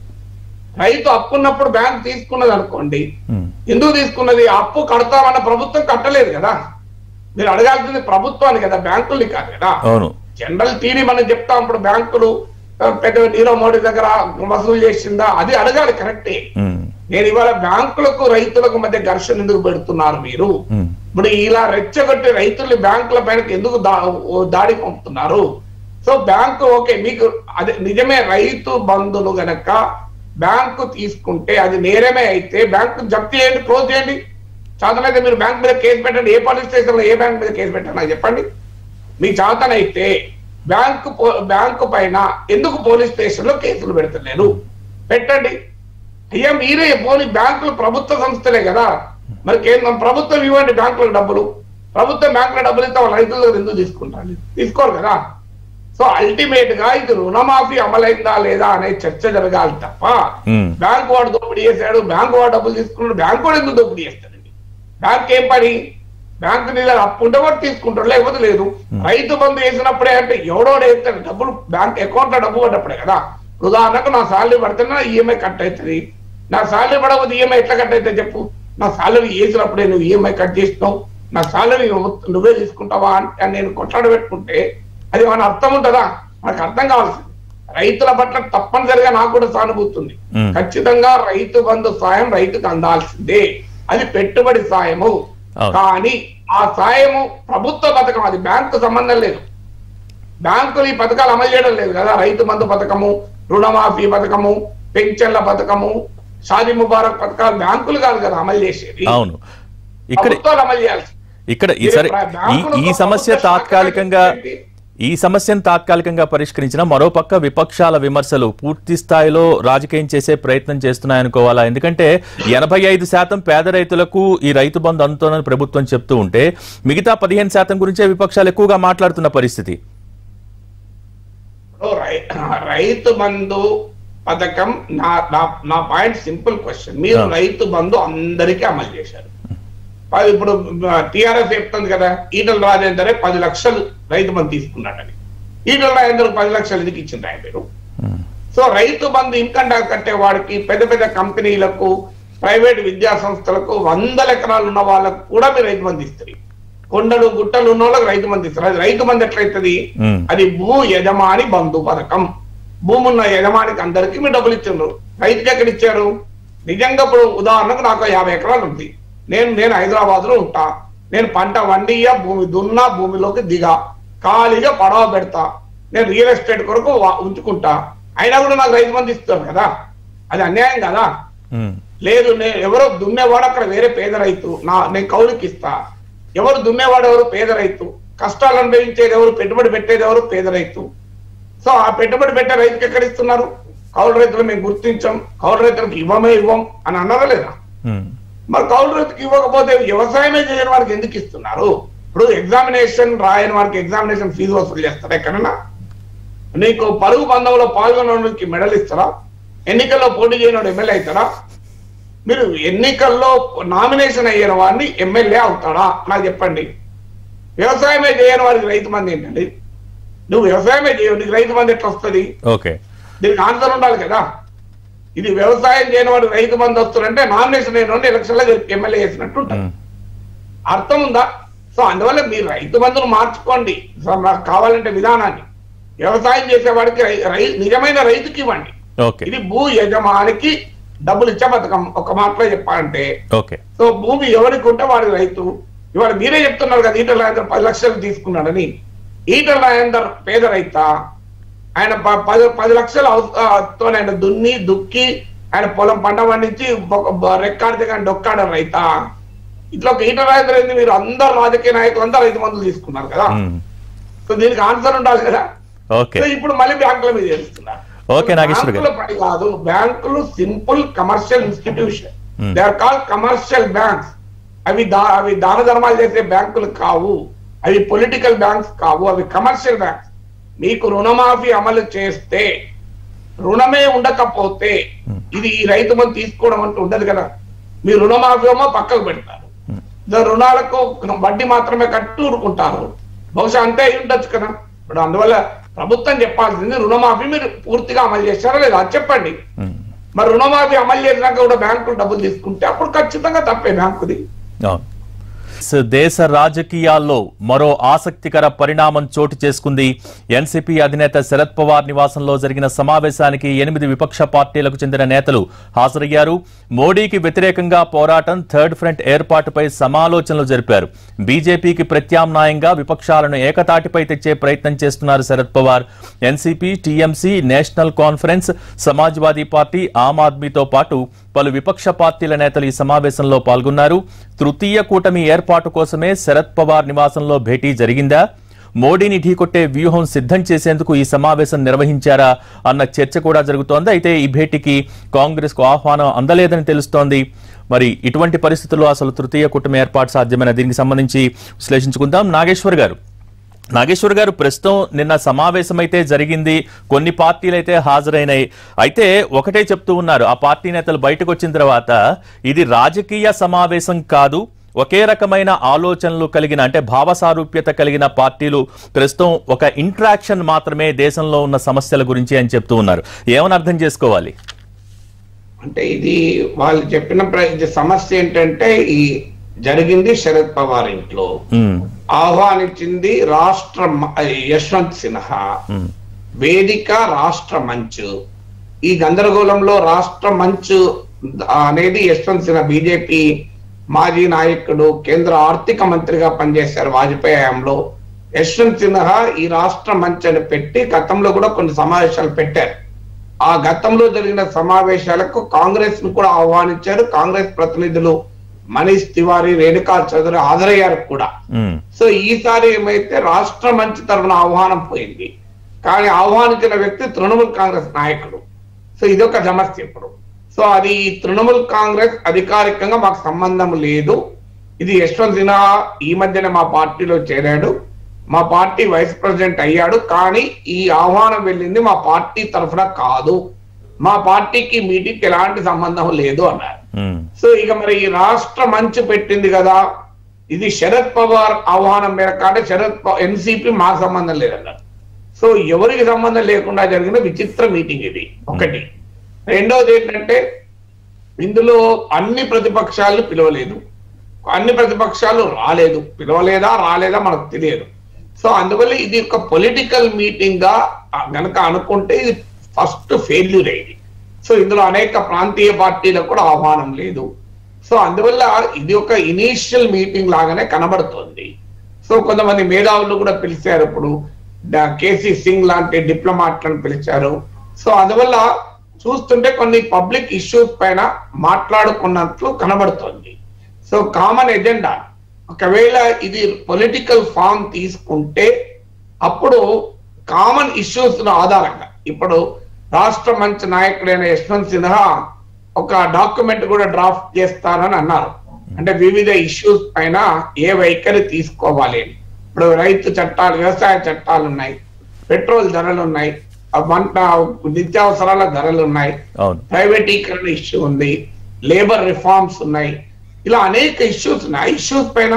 రైతు అప్పు ఉన్నప్పుడు బ్యాంకు తీసుకున్నది అనుకోండి ఉమ్, ఎందుకు తీసుకున్నది ఆ అప్పు కడతామన్న ప్రభుత్వం కట్టలేదు కదా మీరు అడగాల్సింది ప్రభుత్వాన్ని కదా బ్యాంకుల్ని కాదు కదా అవును జనరల్ టీని మనం చెప్తాం ఇప్పుడు బ్యాంకులు ఆ, పెద్ద నీరవ్ మోడీ దగ్గర వసూలు చేసిందా అది అడగాలి కరెక్టే ఉమ్, నేను ఇవాళ బ్యాంకులకు రైతులకు మధ్య ఘర్షణ ఎందుకు పెడుతున్నారు మీరు ఉమ్, ఇప్పుడు ఇలా రెచ్చగొట్టి రైతులు బ్యాంకుల పైన ఎందుకు దా- ఓ దాడి పంపుతున్నారు సో బ్యాంకు ఓకే మీకు అదే నిజమే రైతు బంధును గనక బ్యాంకు తీసుకుంటే అది నేరమే అయితే బ్యాంకు జప్తు చేయండి క్లోజ్ చేయండి చాతనైతే మీరు బ్యాంక్ మీద కేసు పెట్టండి ఏ పోలీస్ స్టేషన్ లో ఏ బ్యాంక్ మీద కేసు పెట్టండి నాకు చెప్పండి మీ చాతనైతే బ్యాంకు పో- బ్యాంకు పైన ఎందుకు పోలీస్ స్టేషన్ లో కేసులు పెడతలేరు పెట్టండి అయ్యా మీరే పోనీ బ్యాంకులు ప్రభుత్వ సంస్థలే కదా మరి కేంద్రం ప్రభుత్వం ఇవ్వండి బ్యాంకులకు డబ్బులు ప్రభుత్వం బ్యాంకుల డబ్బులు ఇస్తే వాళ్ళ రైతుల దగ్గర ఎందుకు తీసుకుంటారు తీసుకోరు కదా సో అల్టిమేట్ గా ఇది రుణమాఫీ అమలైందా లేదా అనే చర్చ జరగాలి తప్ప ఉమ్. బ్యాంకు వాడు దోపిడీ చేశాడు బ్యాంకు వాడు డబ్బులు తీసుకున్నాడు బ్యాంకు వాడు ఎందుకు దోపిడీ చేస్తాడండి బ్యాంక్ ఏం పని బ్యాంకు నీ దగ్గర అప్పు ఉంటే వాడు తీసుకుంటాడు లేకపోతే లేదు రైతు బంధు వేసినప్పుడే అంటే ఎవడోడు వేస్తాడు డబ్బులు బ్యాంక్ అకౌంట్ లో డబ్బు పడ్డప్పుడే కదా ఉదాహరణకు నా సాలరీ పడితే నా ఈఎంఐ కట్ అవుతుంది నా సాలరీ పడకపోతే ఈఎంఐ ఎట్లా కట్ అవుతుంది చెప్పు నా సాలరీ వేసినప్పుడే నువ్వు ఈఎంఐ కట్ చేసినావు నా సాలరీ నువ్వే తీసుకుంటావా అని నేను కొట్లాడ పెట్టుకుంటే అది మన అర్థం ఉంటుందా మనకు అర్థం కావాల్సింది రైతుల పట్ల తప్పనిసరిగా నాకు కూడా సానుభూతి ఉంది మ్మ్. ఖచ్చితంగా రైతు బంధు సాయం రైతుకు అందాల్సిందే అది పెట్టుబడి సాయము అవును. కానీ ఆ సాయము ప్రభుత్వ పథకం అది బ్యాంకు సంబంధం లేదు బ్యాంకులు ఈ పథకాలు అమలు చేయడం లేదు కదా రైతు బంధు పథకము రుణమాఫీ పథకము పెన్షన్ల పథకము షాదీ ముబారక్ పథకాలు బ్యాంకులు కాదు కదా అమలు చేసేది అవును ఇక్కడ ప్రభుత్వాలు అమలు చేయాల్సి ఇక్కడ ఈ సరే ఈ ఈ సమస్య తాత్కాలికంగా ఈ సమస్యను తాత్కాలికంగా పరిష్కరించిన మరోపక్క విపక్షాల విమర్శలు పూర్తి స్థాయిలో రాజకీయం చేసే ప్రయత్నం చేస్తున్నాయనుకోవాలా ఎందుకంటే ఎనభై ఐదు శాతం పేద రైతులకు ఈ రైతు బంధు అందుతోందని ప్రభుత్వం చెప్తూ ఉంటే మిగతా పదిహేను శాతం గురించే విపక్షాలు ఎక్కువగా మాట్లాడుతున్న పరిస్థితి ఇప్పుడు రై- రైతు బంధు పథకం నా నా- నా పాయింట్ సింపుల్ క్వశ్చన్ మీరు ఆ. రైతు బంధు అందరికీ అమలు చేశారు పది- ఇప్పుడు టిఆర్ఎస్ చెప్తుంది కదా ఈటల రాజేందరే పది లక్షలు రైతు బంధు తీసుకున్నాడని ఈటల రాజేందర్ పది లక్షలు ఎందుకు ఇచ్చింది ఆయన పేరు సో రైతు బంధు ఇన్కమ్ ట్యాక్స్ కట్టే వాడికి పెద్ద పెద్ద కంపెనీలకు ప్రైవేట్ విద్యా సంస్థలకు వందల ఎకరాలు ఉన్న వాళ్ళకు కూడా మీరు రైతు బంధు ఇస్తారు కొండలు గుట్టలు ఉన్న వాళ్ళకి రైతు బంధు ఇస్తారు అది రైతు బంధు ఎట్లయితుంది మ్మ్. అది భూ యజమాని బంధు పథకం భూమి ఉన్న యజమానికి అందరికీ మీరు డబ్బులు ఇచ్చిండ్రు రైతుకి ఎక్కడ ఇచ్చారు నిజంగా ఇప్పుడు ఉదాహరణకు నాకు యాభై ఎకరాలు ఉంది నేను నేను హైదరాబాద్ లో ఉంటా నేను పంట వండియా భూమి దున్నా భూమిలోకి దిగా ఖాళీగా పడవ పెడతా నేను రియల్ ఎస్టేట్ కొరకు వా- ఉంచుకుంటా అయినా కూడా నాకు రైతు బంధు ఇస్తారు కదా అది అన్యాయం కదా ఉమ్, లేదు నేను ఎవరో దున్నేవాడు అక్కడ వేరే పేద రైతు నా నేను కౌలుకి ఇస్తా ఎవరు దున్నేవాడు ఎవరు పేద రైతు కష్టాలు అనుభవించేది ఎవరు పెట్టుబడి పెట్టేది ఎవరు పేద రైతు సో ఆ పెట్టుబడి పెట్టే రైతుకి ఎక్కడ ఇస్తున్నారు కౌలు రైతులు మేము గుర్తించాం కౌలు రైతులకు ఇవ్వమే ఇవ్వం అని అన్నారా లేదా ఉమ్, మరి కౌలు రైతుకి ఇవ్వకపోతే వ్యవసాయమే చేయని వారికి ఎందుకు ఇస్తున్నారు ఇప్పుడు ఎగ్జామినేషన్ రాయని వారికి ఎగ్జామినేషన్ ఫీజు వసూలు చేస్తారా ఎక్కడన్నా నీకు పరుగు పందంలో పాల్గొనడానికి మెడల్ ఇస్తారా ఎన్నికల్లో పోటీ చేయని ఎమ్మెల్యే అవుతారా మీరు ఎన్నికల్లో నామినేషన్ అయ్యిన వాడిని ఎమ్మెల్యే అవుతాడా నాకు చెప్పండి వ్యవసాయమే చేయని వారికి రైతు మంది ఏంటండి నువ్వు వ్యవసాయమే చేయవు నీకు రైతు మంది ఎట్లా వస్తుంది ఓకే దీనికి ఆన్సర్ ఉండాలి కదా ఇది వ్యవసాయం చేయని వాడు రైతు మంది వస్తారంటే నామినేషన్ అయిన వాడిని ఎలక్షన్ లో ఎమ్మెల్యే చేసినట్టు ఉంటుంది ఉమ్, అర్థం ఉందా సో అందువల్ల మీరు రైతు బంధును మార్చుకోండి సో నాకు కావాలంటే విధానాన్ని వ్యవసాయం చేసేవాడికి రై- రై- నిజమైన రైతుకి ఇవ్వండి ఓకే ఇది భూ యజమానికి డబ్బులు ఇచ్చే పథకం ఒక మాటలో చెప్పాలంటే ఓకే సో భూమి ఎవరికి ఉంటే వాడి రైతు ఇవాళ మీరే చెప్తున్నారు కదా ఈటల రాజేందర్ పది లక్షలు తీసుకున్నాడని ఈటల రాజేందర్ పేద రైత ఆయన ప- పది పది లక్షలు అవ- ఆ, తో ఆయన దున్ని దుక్కి ఆయన పొలం పంట పండించి ఒక బ- రెక్కాడితే కానీ డొక్కాడ రైతా ఇట్లా ఒక ఈట రాజేంద్ర ఏంది మీరు అందరు రాజకీయ నాయకులు అందరూ రైతు మందులు తీసుకున్నారు కదా ఉమ్. సో దీనికి ఆన్సర్ ఉండాలి కదా ఓకే సో ఇప్పుడు మళ్ళీ బ్యాంకుల మీద చేస్తున్నారు ఓకే, నాగేశ్వర్ గారు. బ్యాంకుల పని కాదు బ్యాంకులు simple commercial institution Hmm. They are call commercial banks అవి దా అవి దాన ధర్మాలు చేసే బ్యాంకులు కావు అవి పొలిటికల్ బ్యాంక్స్ కావు అవి కమర్షియల్ బ్యాంక్స్ మీకు రుణమాఫీ అమలు చేస్తే రుణమే ఉండకపోతే ఇది ఈ రైతు మంది తీసుకోవడం అంటూ ఉండదు కదా మీ రుణమాఫీ ఏమో పక్కకు పెడతారు ద రుణాలకు వడ్డీ మాత్రమే కట్టి ఊరుకుంటారు బహుశా అంతే అయి ఉండొచ్చు కదా ఇప్పుడు అందువల్ల ప్రభుత్వం చెప్పాల్సింది రుణమాఫీ మీరు పూర్తిగా అమలు చేశారా లేదా అది చెప్పండి ఉమ్. మరి రుణమాఫీ అమలు చేసినాక కూడా బ్యాంకులు డబ్బులు తీసుకుంటే అప్పుడు ఖచ్చితంగా తప్పే బ్యాంకుది అవును. స- దేశ రాజకీయాల్లో మరో ఆసక్తికర పరిణామం చోటు చేసుకుంది ఎన్సీపీ అధినేత శరద్ పవార్ నివాసంలో జరిగిన సమావేశానికి ఎనిమిది విపక్ష పార్టీలకు చెందిన నేతలు హాజరయ్యారు మోడీకి వ్యతిరేకంగా పోరాటం థర్డ్ ఫ్రంట్ ఏర్పాటుపై సమాలోచనలు జరిపారు బీజేపీకి ప్రత్యామ్నాయంగా విపక్షాలను ఏకతాటిపై తెచ్చే ప్రయత్నం చేస్తున్నారు Sharad Pawar NCP TMC national conference Samajwadi party Aam ఆద్మీతో పాటు పలు విపక్ష పార్టీల నేతలు ఈ సమావేశంలో పాల్గొన్నారు తృతీయ కూటమి ఏర్పాటు కోసమే శరద్ పవార్ నివాసంలో భేటీ జరిగిందా మోడీని ఢీకొట్టే వ్యూహం సిద్ధం చేసేందుకు ఈ సమావేశం నిర్వహించారా అన్న చర్చ కూడా జరుగుతోంది అయితే ఈ భేటీకి కాంగ్రెస్ కు ఆహ్వానం అందలేదని తెలుస్తోంది మరి ఇటువంటి పరిస్థితుల్లో అసలు తృతీయ కూటమి ఏర్పాటు సాధ్యమైన దీనికి సంబంధించి విశ్లేషించుకుందాం నాగేశ్వర్ గారు నాగేశ్వర్ గారు ప్రస్తుతం నిన్న సమావేశం అయితే జరిగింది కొన్ని పార్టీలు అయితే హాజరైనాయి అయితే ఒకటే చెప్తూ ఉన్నారు ఆ పార్టీ నేతలు బయటకు వచ్చిన తర్వాత ఇది రాజకీయ సమావేశం కాదు ఒకే రకమైన ఆలోచనలు కలిగిన అంటే భావ సారూప్యత కలిగిన పార్టీలు ప్రస్తుతం ఒక ఇంట్రాక్షన్ మాత్రమే దేశంలో ఉన్న సమస్యల గురించి అని చెప్తూ ఉన్నారు ఏమని అర్థం చేసుకోవాలి అంటే ఇది వాళ్ళు చెప్పిన ప్ర- ఇది సమస్య ఏంటంటే ఈ జరిగింది శరద్ పవార్ ఇంట్లో ఉమ్, ఆహ్వానించింది రాష్ట్ర మ- యశ్వంత్ సిన్హా ఉమ్, వేదిక రాష్ట్ర మంచు ఈ గందరగోళంలో రాష్ట్ర మంచు అనేది యశ్వంత్ సిన్హా బీజేపీ మాజీ నాయకుడు కేంద్ర ఆర్థిక మంత్రిగా పనిచేశారు వాజ్పేయి హయాంలో యశ్వంత్ సిన్హా ఈ రాష్ట్ర మంచ్ అని పెట్టి గతంలో కూడా కొన్ని సమావేశాలు పెట్టారు ఆ గతంలో జరిగిన సమావేశాలకు కాంగ్రెస్ ను కూడా ఆహ్వానించారు కాంగ్రెస్ ప్రతినిధులు మనీష్ తివారీ రేణుకా చౌదరి హాజరయ్యారు కూడా ఉమ్, సో ఈసారి ఏమైతే రాష్ట్ర మంచి తరఫున ఆహ్వానం పోయింది కానీ ఆహ్వానించిన వ్యక్తి తృణమూల్ కాంగ్రెస్ నాయకుడు సో ఇదొక సమస్య ఇప్పుడు సో అది తృణమూల్ కాంగ్రెస్ అధికారికంగా మాకు సంబంధం లేదు ఇది యశ్వంత్ సిన్హా ఈ మధ్యనే మా పార్టీలో చేరాడు మా పార్టీ వైస్ ప్రెసిడెంట్ అయ్యాడు కానీ ఈ ఆహ్వానం వెళ్ళింది మా పార్టీ తరఫున కాదు మా పార్టీకి మీటింగ్ ఎలాంటి సంబంధం లేదు అన్నారు ఉమ్, సో ఇక మరి ఈ రాష్ట్ర మంచు పెట్టింది కదా ఇది శరద్ పవార్ ఆహ్వానం మేరకు అంటే శరద్ ఎన్సిపి మా సంబంధం లేదన్నారు సో ఎవరికి సంబంధం లేకుండా జరిగిన విచిత్ర మీటింగ్ ఇది ఒకటి రెండోది ఏంటంటే ఇందులో అన్ని ప్రతిపక్షాలు పిలవలేదు అన్ని ప్రతిపక్షాలు రాలేదు పిలవలేదా రాలేదా మనకు తెలియదు సో అందువల్ల ఇది ఒక పొలిటికల్ మీటింగ్ గా గనక అనుకుంటే ఇది ఫస్ట్ ఫెయిల్యూర్ అయింది సో ఇందులో అనేక ప్రాంతీయ పార్టీలకు కూడా ఆహ్వానం లేదు సో అందువల్ల ఇది ఒక ఇనీషియల్ మీటింగ్ లాగానే కనబడుతోంది సో కొంతమంది మేధావులు కూడా పిలిచారు ఇప్పుడు డా- కేసీ సింగ్ లాంటి డిప్లొమాట్లను పిలిచారు సో అందువల్ల చూస్తుంటే కొన్ని పబ్లిక్ ఇష్యూస్ పైన మాట్లాడుకున్నట్లు కనబడుతోంది సో కామన్ ఎజెండా ఒకవేళ ఇది పొలిటికల్ ఫామ్ తీసుకుంటే అప్పుడు కామన్ ఇష్యూస్ ఆధారంగా ఇప్పుడు రాష్ట్ర మంచి నాయకుడైన యశ్వంత్ సిన్హా ఒక డాక్యుమెంట్ కూడా డ్రాఫ్ట్ చేస్తారని అన్నారు అంటే వివిధ ఇష్యూస్ పైన ఏ వైఖరి తీసుకోవాలి అని ఇప్పుడు రైతు చట్టాలు వ్యవసాయ చట్టాలు ఉన్నాయి పెట్రోల్ ధరలు ఉన్నాయి ఆ వంట నిత్యావసరాల ధరలు ఉన్నాయి అవును ప్రైవేటీకరణ ఇష్యూ ఉంది లేబర్ రిఫార్మ్స్ ఉన్నాయి ఇలా అనేక ఇష్యూస్ ఉన్నాయి ఇష్యూస్ పైన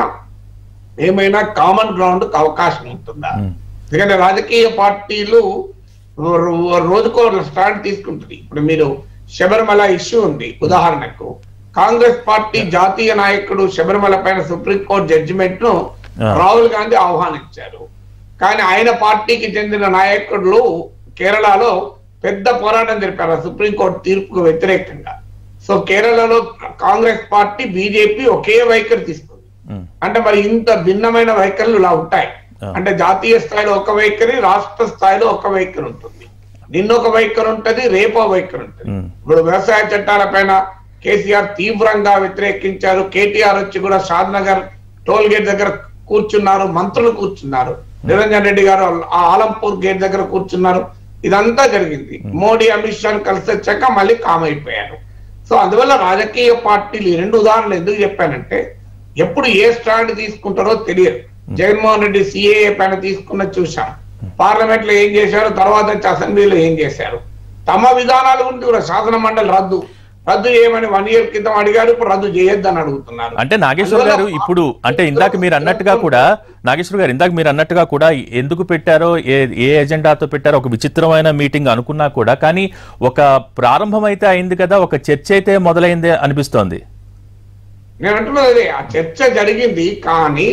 ఏమైనా కామన్ గ్రౌండ్ అవకాశం ఉంటుందా ఉమ్, ఎందుకంటే రాజకీయ పార్టీలు రో- రో- రోజుకో స్టాండ్ తీసుకుంటుంది ఇప్పుడు మీరు శబరిమల ఇష్యూ ఉంది ఉదాహరణకు కాంగ్రెస్ పార్టీ జాతీయ నాయకుడు శబరిమల పైన సుప్రీంకోర్టు జడ్జిమెంట్ ను ఆ. రాహుల్ గాంధీ ఆహ్వానించారు కానీ ఆయన పార్టీకి చెందిన నాయకులు కేరళలో పెద్ద పోరాటం జరిపారు ఆ సుప్రీంకోర్టు తీర్పుకు వ్యతిరేకంగా సో కేరళలో కాంగ్రెస్ పార్టీ బీజేపీ ఒకే వైఖరి తీసుకుంది ఉమ్, అంటే మరి ఇంత భిన్నమైన వైఖరులు ఇలా ఉంటాయి ఆ. అంటే జాతీయ స్థాయిలో ఒక వైఖరి రాష్ట్ర స్థాయిలో ఒక వైఖరి ఉంటుంది నిన్నొక వైఖరి ఉంటది రేపో వైఖరి ఉంటది ఉమ్. ఇప్పుడు వ్యవసాయ చట్టాలపైన కేసీఆర్ తీవ్రంగా వ్యతిరేకించారు కేటీఆర్ వచ్చి కూడా షాద్ నగర్ టోల్ గేట్ దగ్గర కూర్చున్నారు మంత్రులు కూర్చున్నారు నిరంజన్ రెడ్డి గారు ఆ ఆలంపూర్ గేట్ దగ్గర కూర్చున్నారు ఇదంతా జరిగింది మోడీ అమిత్ షాను కలిసి వచ్చాక మళ్ళీ కామ్ అయిపోయారు సో అందువల్ల రాజకీయ పార్టీలు ఈ రెండు ఉదాహరణలు ఎందుకు చెప్పానంటే ఎప్పుడు ఏ స్టాండ్ తీసుకుంటారో తెలియదు జగన్మోహన్ రెడ్డి సిఏఏ పైన తీసుకున్న చూశాం పార్లమెంట్ లో ఏం చేశారు తర్వాత వచ్చి అసెంబ్లీలో ఏం చేశారు తమ విధానాల గురించి కూడా శాసన మండలి రద్దు రద్దు చేయమని వన్ ఇయర్ క్రితం అడిగారు ఇప్పుడు రద్దు చేయొద్దని అడుగుతున్నారు అంటే నాగేశ్వర్ గారు ఇప్పుడు అంటే ఇందాక మీరు అన్నట్టుగా కూడా నాగేశ్వర్ గారు ఇందాక మీరు అన్నట్టుగా కూడా ఎందుకు పెట్టారో ఏ ఏ ఎజెండాతో పెట్టారో ఒక విచిత్రమైన మీటింగ్ అనుకున్నా కూడా కానీ ఒక ప్రారంభం అయితే అయింది కదా ఒక చర్చ అయితే మొదలైంది అనిపిస్తోంది నేను అంటున్నది అదే ఆ చర్చ జరిగింది కానీ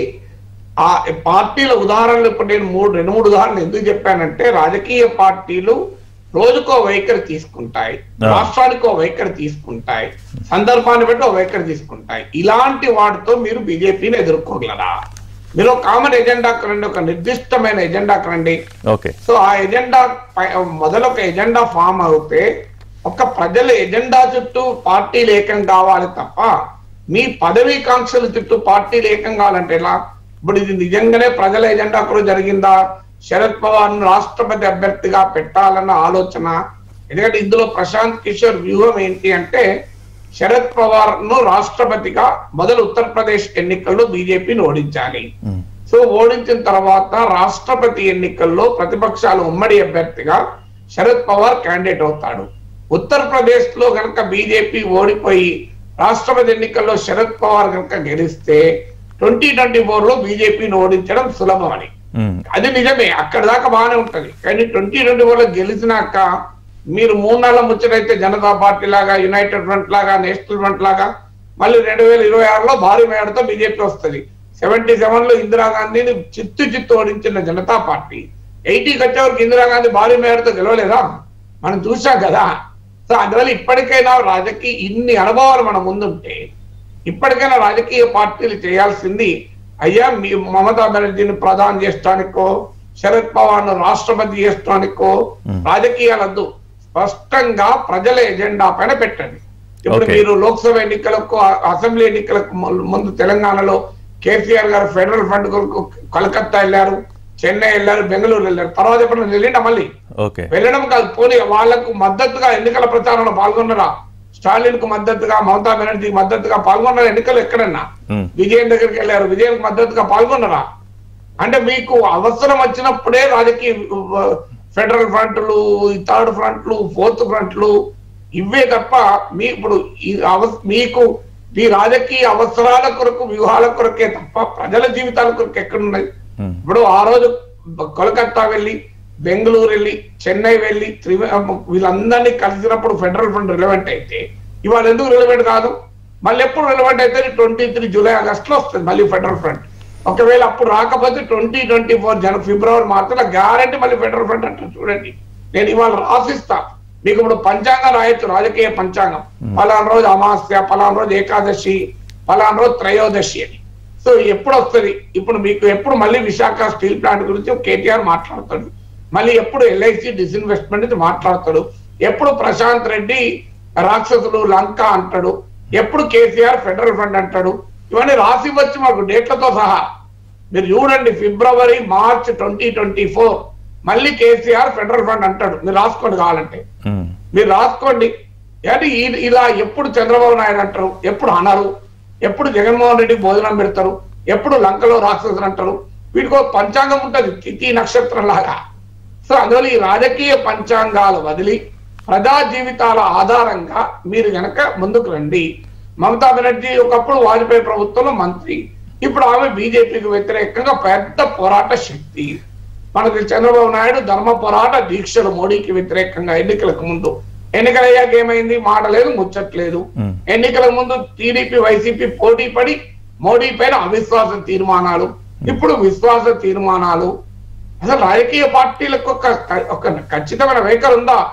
ఆ పార్టీల ఉదాహరణలు ఇప్పుడు నేను మూడు రెండు మూడు ఉదాహరణలు ఎందుకు చెప్పానంటే రాజకీయ పార్టీలు రోజుకో వైఖరి తీసుకుంటాయి ఆ. రాష్ట్రానికో వైఖరి తీసుకుంటాయి సందర్భాన్ని బట్టి ఒక వైఖరి తీసుకుంటాయి ఇలాంటి వాటితో మీరు బీజేపీని ఎదుర్కోగలరా మీరు ఒక కామన్ ఎజెండాకి రండి ఒక నిర్దిష్టమైన ఎజెండాకి రండి ఓకే సో ఆ ఎజెండా పై- మొదలు ఒక ఎజెండా ఫామ్ అవుతే ఒక ప్రజల ఎజెండా చుట్టూ పార్టీలు ఏకం కావాలి తప్ప మీ పదవీ కాంక్షల చుట్టూ పార్టీలు ఏకం కావాలంటే ఎలా ఇప్పుడు ఇది నిజంగానే ప్రజల ఎజెండా కూడా జరిగిందా శరద్ పవార్ ను రాష్ట్రపతి అభ్యర్థిగా పెట్టాలన్న ఆలోచన ఎందుకంటే ఇందులో ప్రశాంత్ కిషోర్ వ్యూహం ఏంటి అంటే శరద్ పవార్ ను రాష్ట్రపతిగా మొదలు ఉత్తరప్రదేశ్ ఎన్నికల్లో బీజేపీని ఓడించాలి ఉమ్. సో ఓడించిన తర్వాత రాష్ట్రపతి ఎన్నికల్లో ప్రతిపక్షాలు ఉమ్మడి అభ్యర్థిగా శరద్ పవార్ క్యాండిడేట్ అవుతాడు ఉత్తరప్రదేశ్ లో గనక బీజేపీ ఓడిపోయి రాష్ట్రపతి ఎన్నికల్లో శరద్ పవార్ గనక గెలిస్తే ట్వంటీ ట్వంటీ ఫోర్ లో బీజేపీని ఓడించడం సులభం అని ఉమ్. అది నిజమే అక్కడ దాకా బాగానే ఉంటది కానీ ట్వంటీ ట్వంటీ ఫోర్ లో గెలిచినాక మీరు మూడు నెలల ముచ్చటైతే జనతా పార్టీ లాగా యునైటెడ్ ఫ్రంట్ లాగా నేషనల్ ఫ్రంట్ లాగా మళ్ళీ రెండు వేల ఇరవై ఆరులో భారీ మేడతో బీజేపీ వస్తుంది సెవెంటీ సెవెన్ లో ఇందిరాగాంధీని చిత్తు చిత్తు ఓడించిన జనతా పార్టీ ఎయిటీకి వచ్చేవరకు ఇందిరాగాంధీ భారీ మేడతో గెలవలేదా మనం చూసాం కదా సో అందువల్ల ఇప్పటికైనా రాజకీయ ఇన్ని అనుభవాలు మన ముందుంటే ఇప్పటికైనా రాజకీయ పార్టీలు చేయాల్సింది అయ్యా మీ మమతా బెనర్జీని ప్రధాని చేయడానికో శరద్ పవార్ ను రాష్ట్రపతి చేయడానికో రాజకీయాలద్దు స్పష్టంగా ప్రజల ఎజెండా పైన పెట్టండి ఇప్పుడు Okay. మీరు లోక్సభ ఎన్నికలకు అ- అసెంబ్లీ ఎన్నికలకు ము- ముందు తెలంగాణలో కేసీఆర్ గారు ఫెడరల్ ఫండ్ కొరకు కలకత్తా వెళ్ళారు చెన్నై వెళ్ళారు బెంగళూరు వెళ్ళారు తర్వాత ఎప్పుడు వెళ్ళిండ మళ్ళీ ఓకే వెళ్ళడం కాదు పోనీ వాళ్లకు మద్దతుగా ఎన్నికల ప్రచారంలో పాల్గొన్నారా స్టాలిన్ కు మద్దతుగా మమతా బెనర్జీకి మద్దతుగా పాల్గొన్నారా ఎన్నికలు ఎక్కడన్నా ఉమ్. విజయన్ దగ్గరికి వెళ్ళారు విజయన్ మద్దతుగా పాల్గొన్నారా అంటే మీకు అవసరం వచ్చినప్పుడే రాజకీయ ఉ, ఫెడరల్ ఫ్రంట్లు ఈ థర్డ్ ఫ్రంట్లు ఫోర్త్ ఫ్రంట్లు ఇవే తప్ప మీ ఇప్పుడు ఈ అవ- మీకు మీ రాజకీయ అవసరాల కొరకు వ్యూహాల కొరకే తప్ప ప్రజల జీవితాల కొరకు ఎక్కడున్నాయి ఉమ్. ఇప్పుడు ఆ రోజు కోలకత్తా వెళ్ళి బెంగళూరు వెళ్ళి చెన్నై వెళ్ళి త్రివ వీళ్ళందరినీ కలిసినప్పుడు ఫెడరల్ ఫండ్ రిలవెంట్ అయితే ఇవాళ ఎందుకు రిలవెంట్ కాదు మళ్ళీ ఎప్పుడు రిలవెంట్ అయితే ట్వంటీ త్రీ జూలై ఆగస్ట్ లో వస్తుంది మళ్ళీ ఫెడరల్ ఫ్రంట్ ఒకవేళ అప్పుడు రాకపోతే ట్వంటీ ట్వంటీ ఫోర్ జన ఫిబ్రవరి మార్చిలో గ్యారంటీ మళ్ళీ ఫెడరల్ ఫ్రంట్ అంటారు చూడండి నేను ఇవాళ రాసిస్తా మీకు ఇప్పుడు పంచాంగం రాయొచ్చు రాజకీయ పంచాంగం పలానా రోజు అమావాస్య పలానా రోజు ఏకాదశి పలానా రోజు త్రయోదశి అని సో ఎప్పుడు వస్తుంది ఇప్పుడు మీకు ఎప్పుడు మళ్ళీ విశాఖ స్టీల్ ప్లాంట్ గురించి కేటీఆర్ మాట్లాడతాడు మళ్ళీ ఎప్పుడు ఎల్ఐసి డిస్ఇన్వెస్ట్మెంట్ గురించి మాట్లాడతాడు ఎప్పుడు ప్రశాంత్ రెడ్డి రాక్షసులు లంక అంటాడు ఎప్పుడు కేసీఆర్ ఫెడరల్ ఫండ్ అంటాడు ఇవన్నీ రాసి వచ్చి మాకు డేట్లతో సహా మీరు చూడండి February March twenty twenty four మళ్ళీ కేసీఆర్ ఫెడరల్ ఫండ్ అంటాడు మీరు రాసుకోండి కావాలంటే ఉమ్. మీరు రాసుకోండి అంటే ఈ- ఇలా ఎప్పుడు చంద్రబాబు నాయుడు అంటారు ఎప్పుడు అనరు ఎప్పుడు జగన్మోహన్ రెడ్డి భోజనం పెడతారు ఎప్పుడు లంకలో రాక్షసులు అంటారు వీటికి ఒక పంచాంగం ఉంటది తిథి నక్షత్రం లాగా సో అందువల్ల ఈ రాజకీయ పంచాంగాలు వదిలి ప్రజా జీవితాల ఆధారంగా మీరు గనక ముందుకు రండి మమతా బెనర్జీ ఒకప్పుడు వాజ్పేయి ప్రభుత్వంలో మంత్రి ఇప్పుడు ఆమె బీజేపీకి వ్యతిరేకంగా పెద్ద పోరాట శక్తి మనకి చంద్రబాబు నాయుడు ధర్మ పోరాట దీక్షలు మోడీకి వ్యతిరేకంగా ఎన్నికలకు ముందు ఎన్నికలు అయ్యాక ఏమైంది మాట లేదు ముచ్చట్లేదు ఉమ్. ఎన్నికల ముందు టీడీపీ వైసీపీ పోటీ పడి మోడీ పైన అవిశ్వాస తీర్మానాలు ఇప్పుడు విశ్వాస తీర్మానాలు అసలు రాజకీయ పార్టీలకు ఒక ఒక ఖచ్చితమైన వైఖరి ఉందా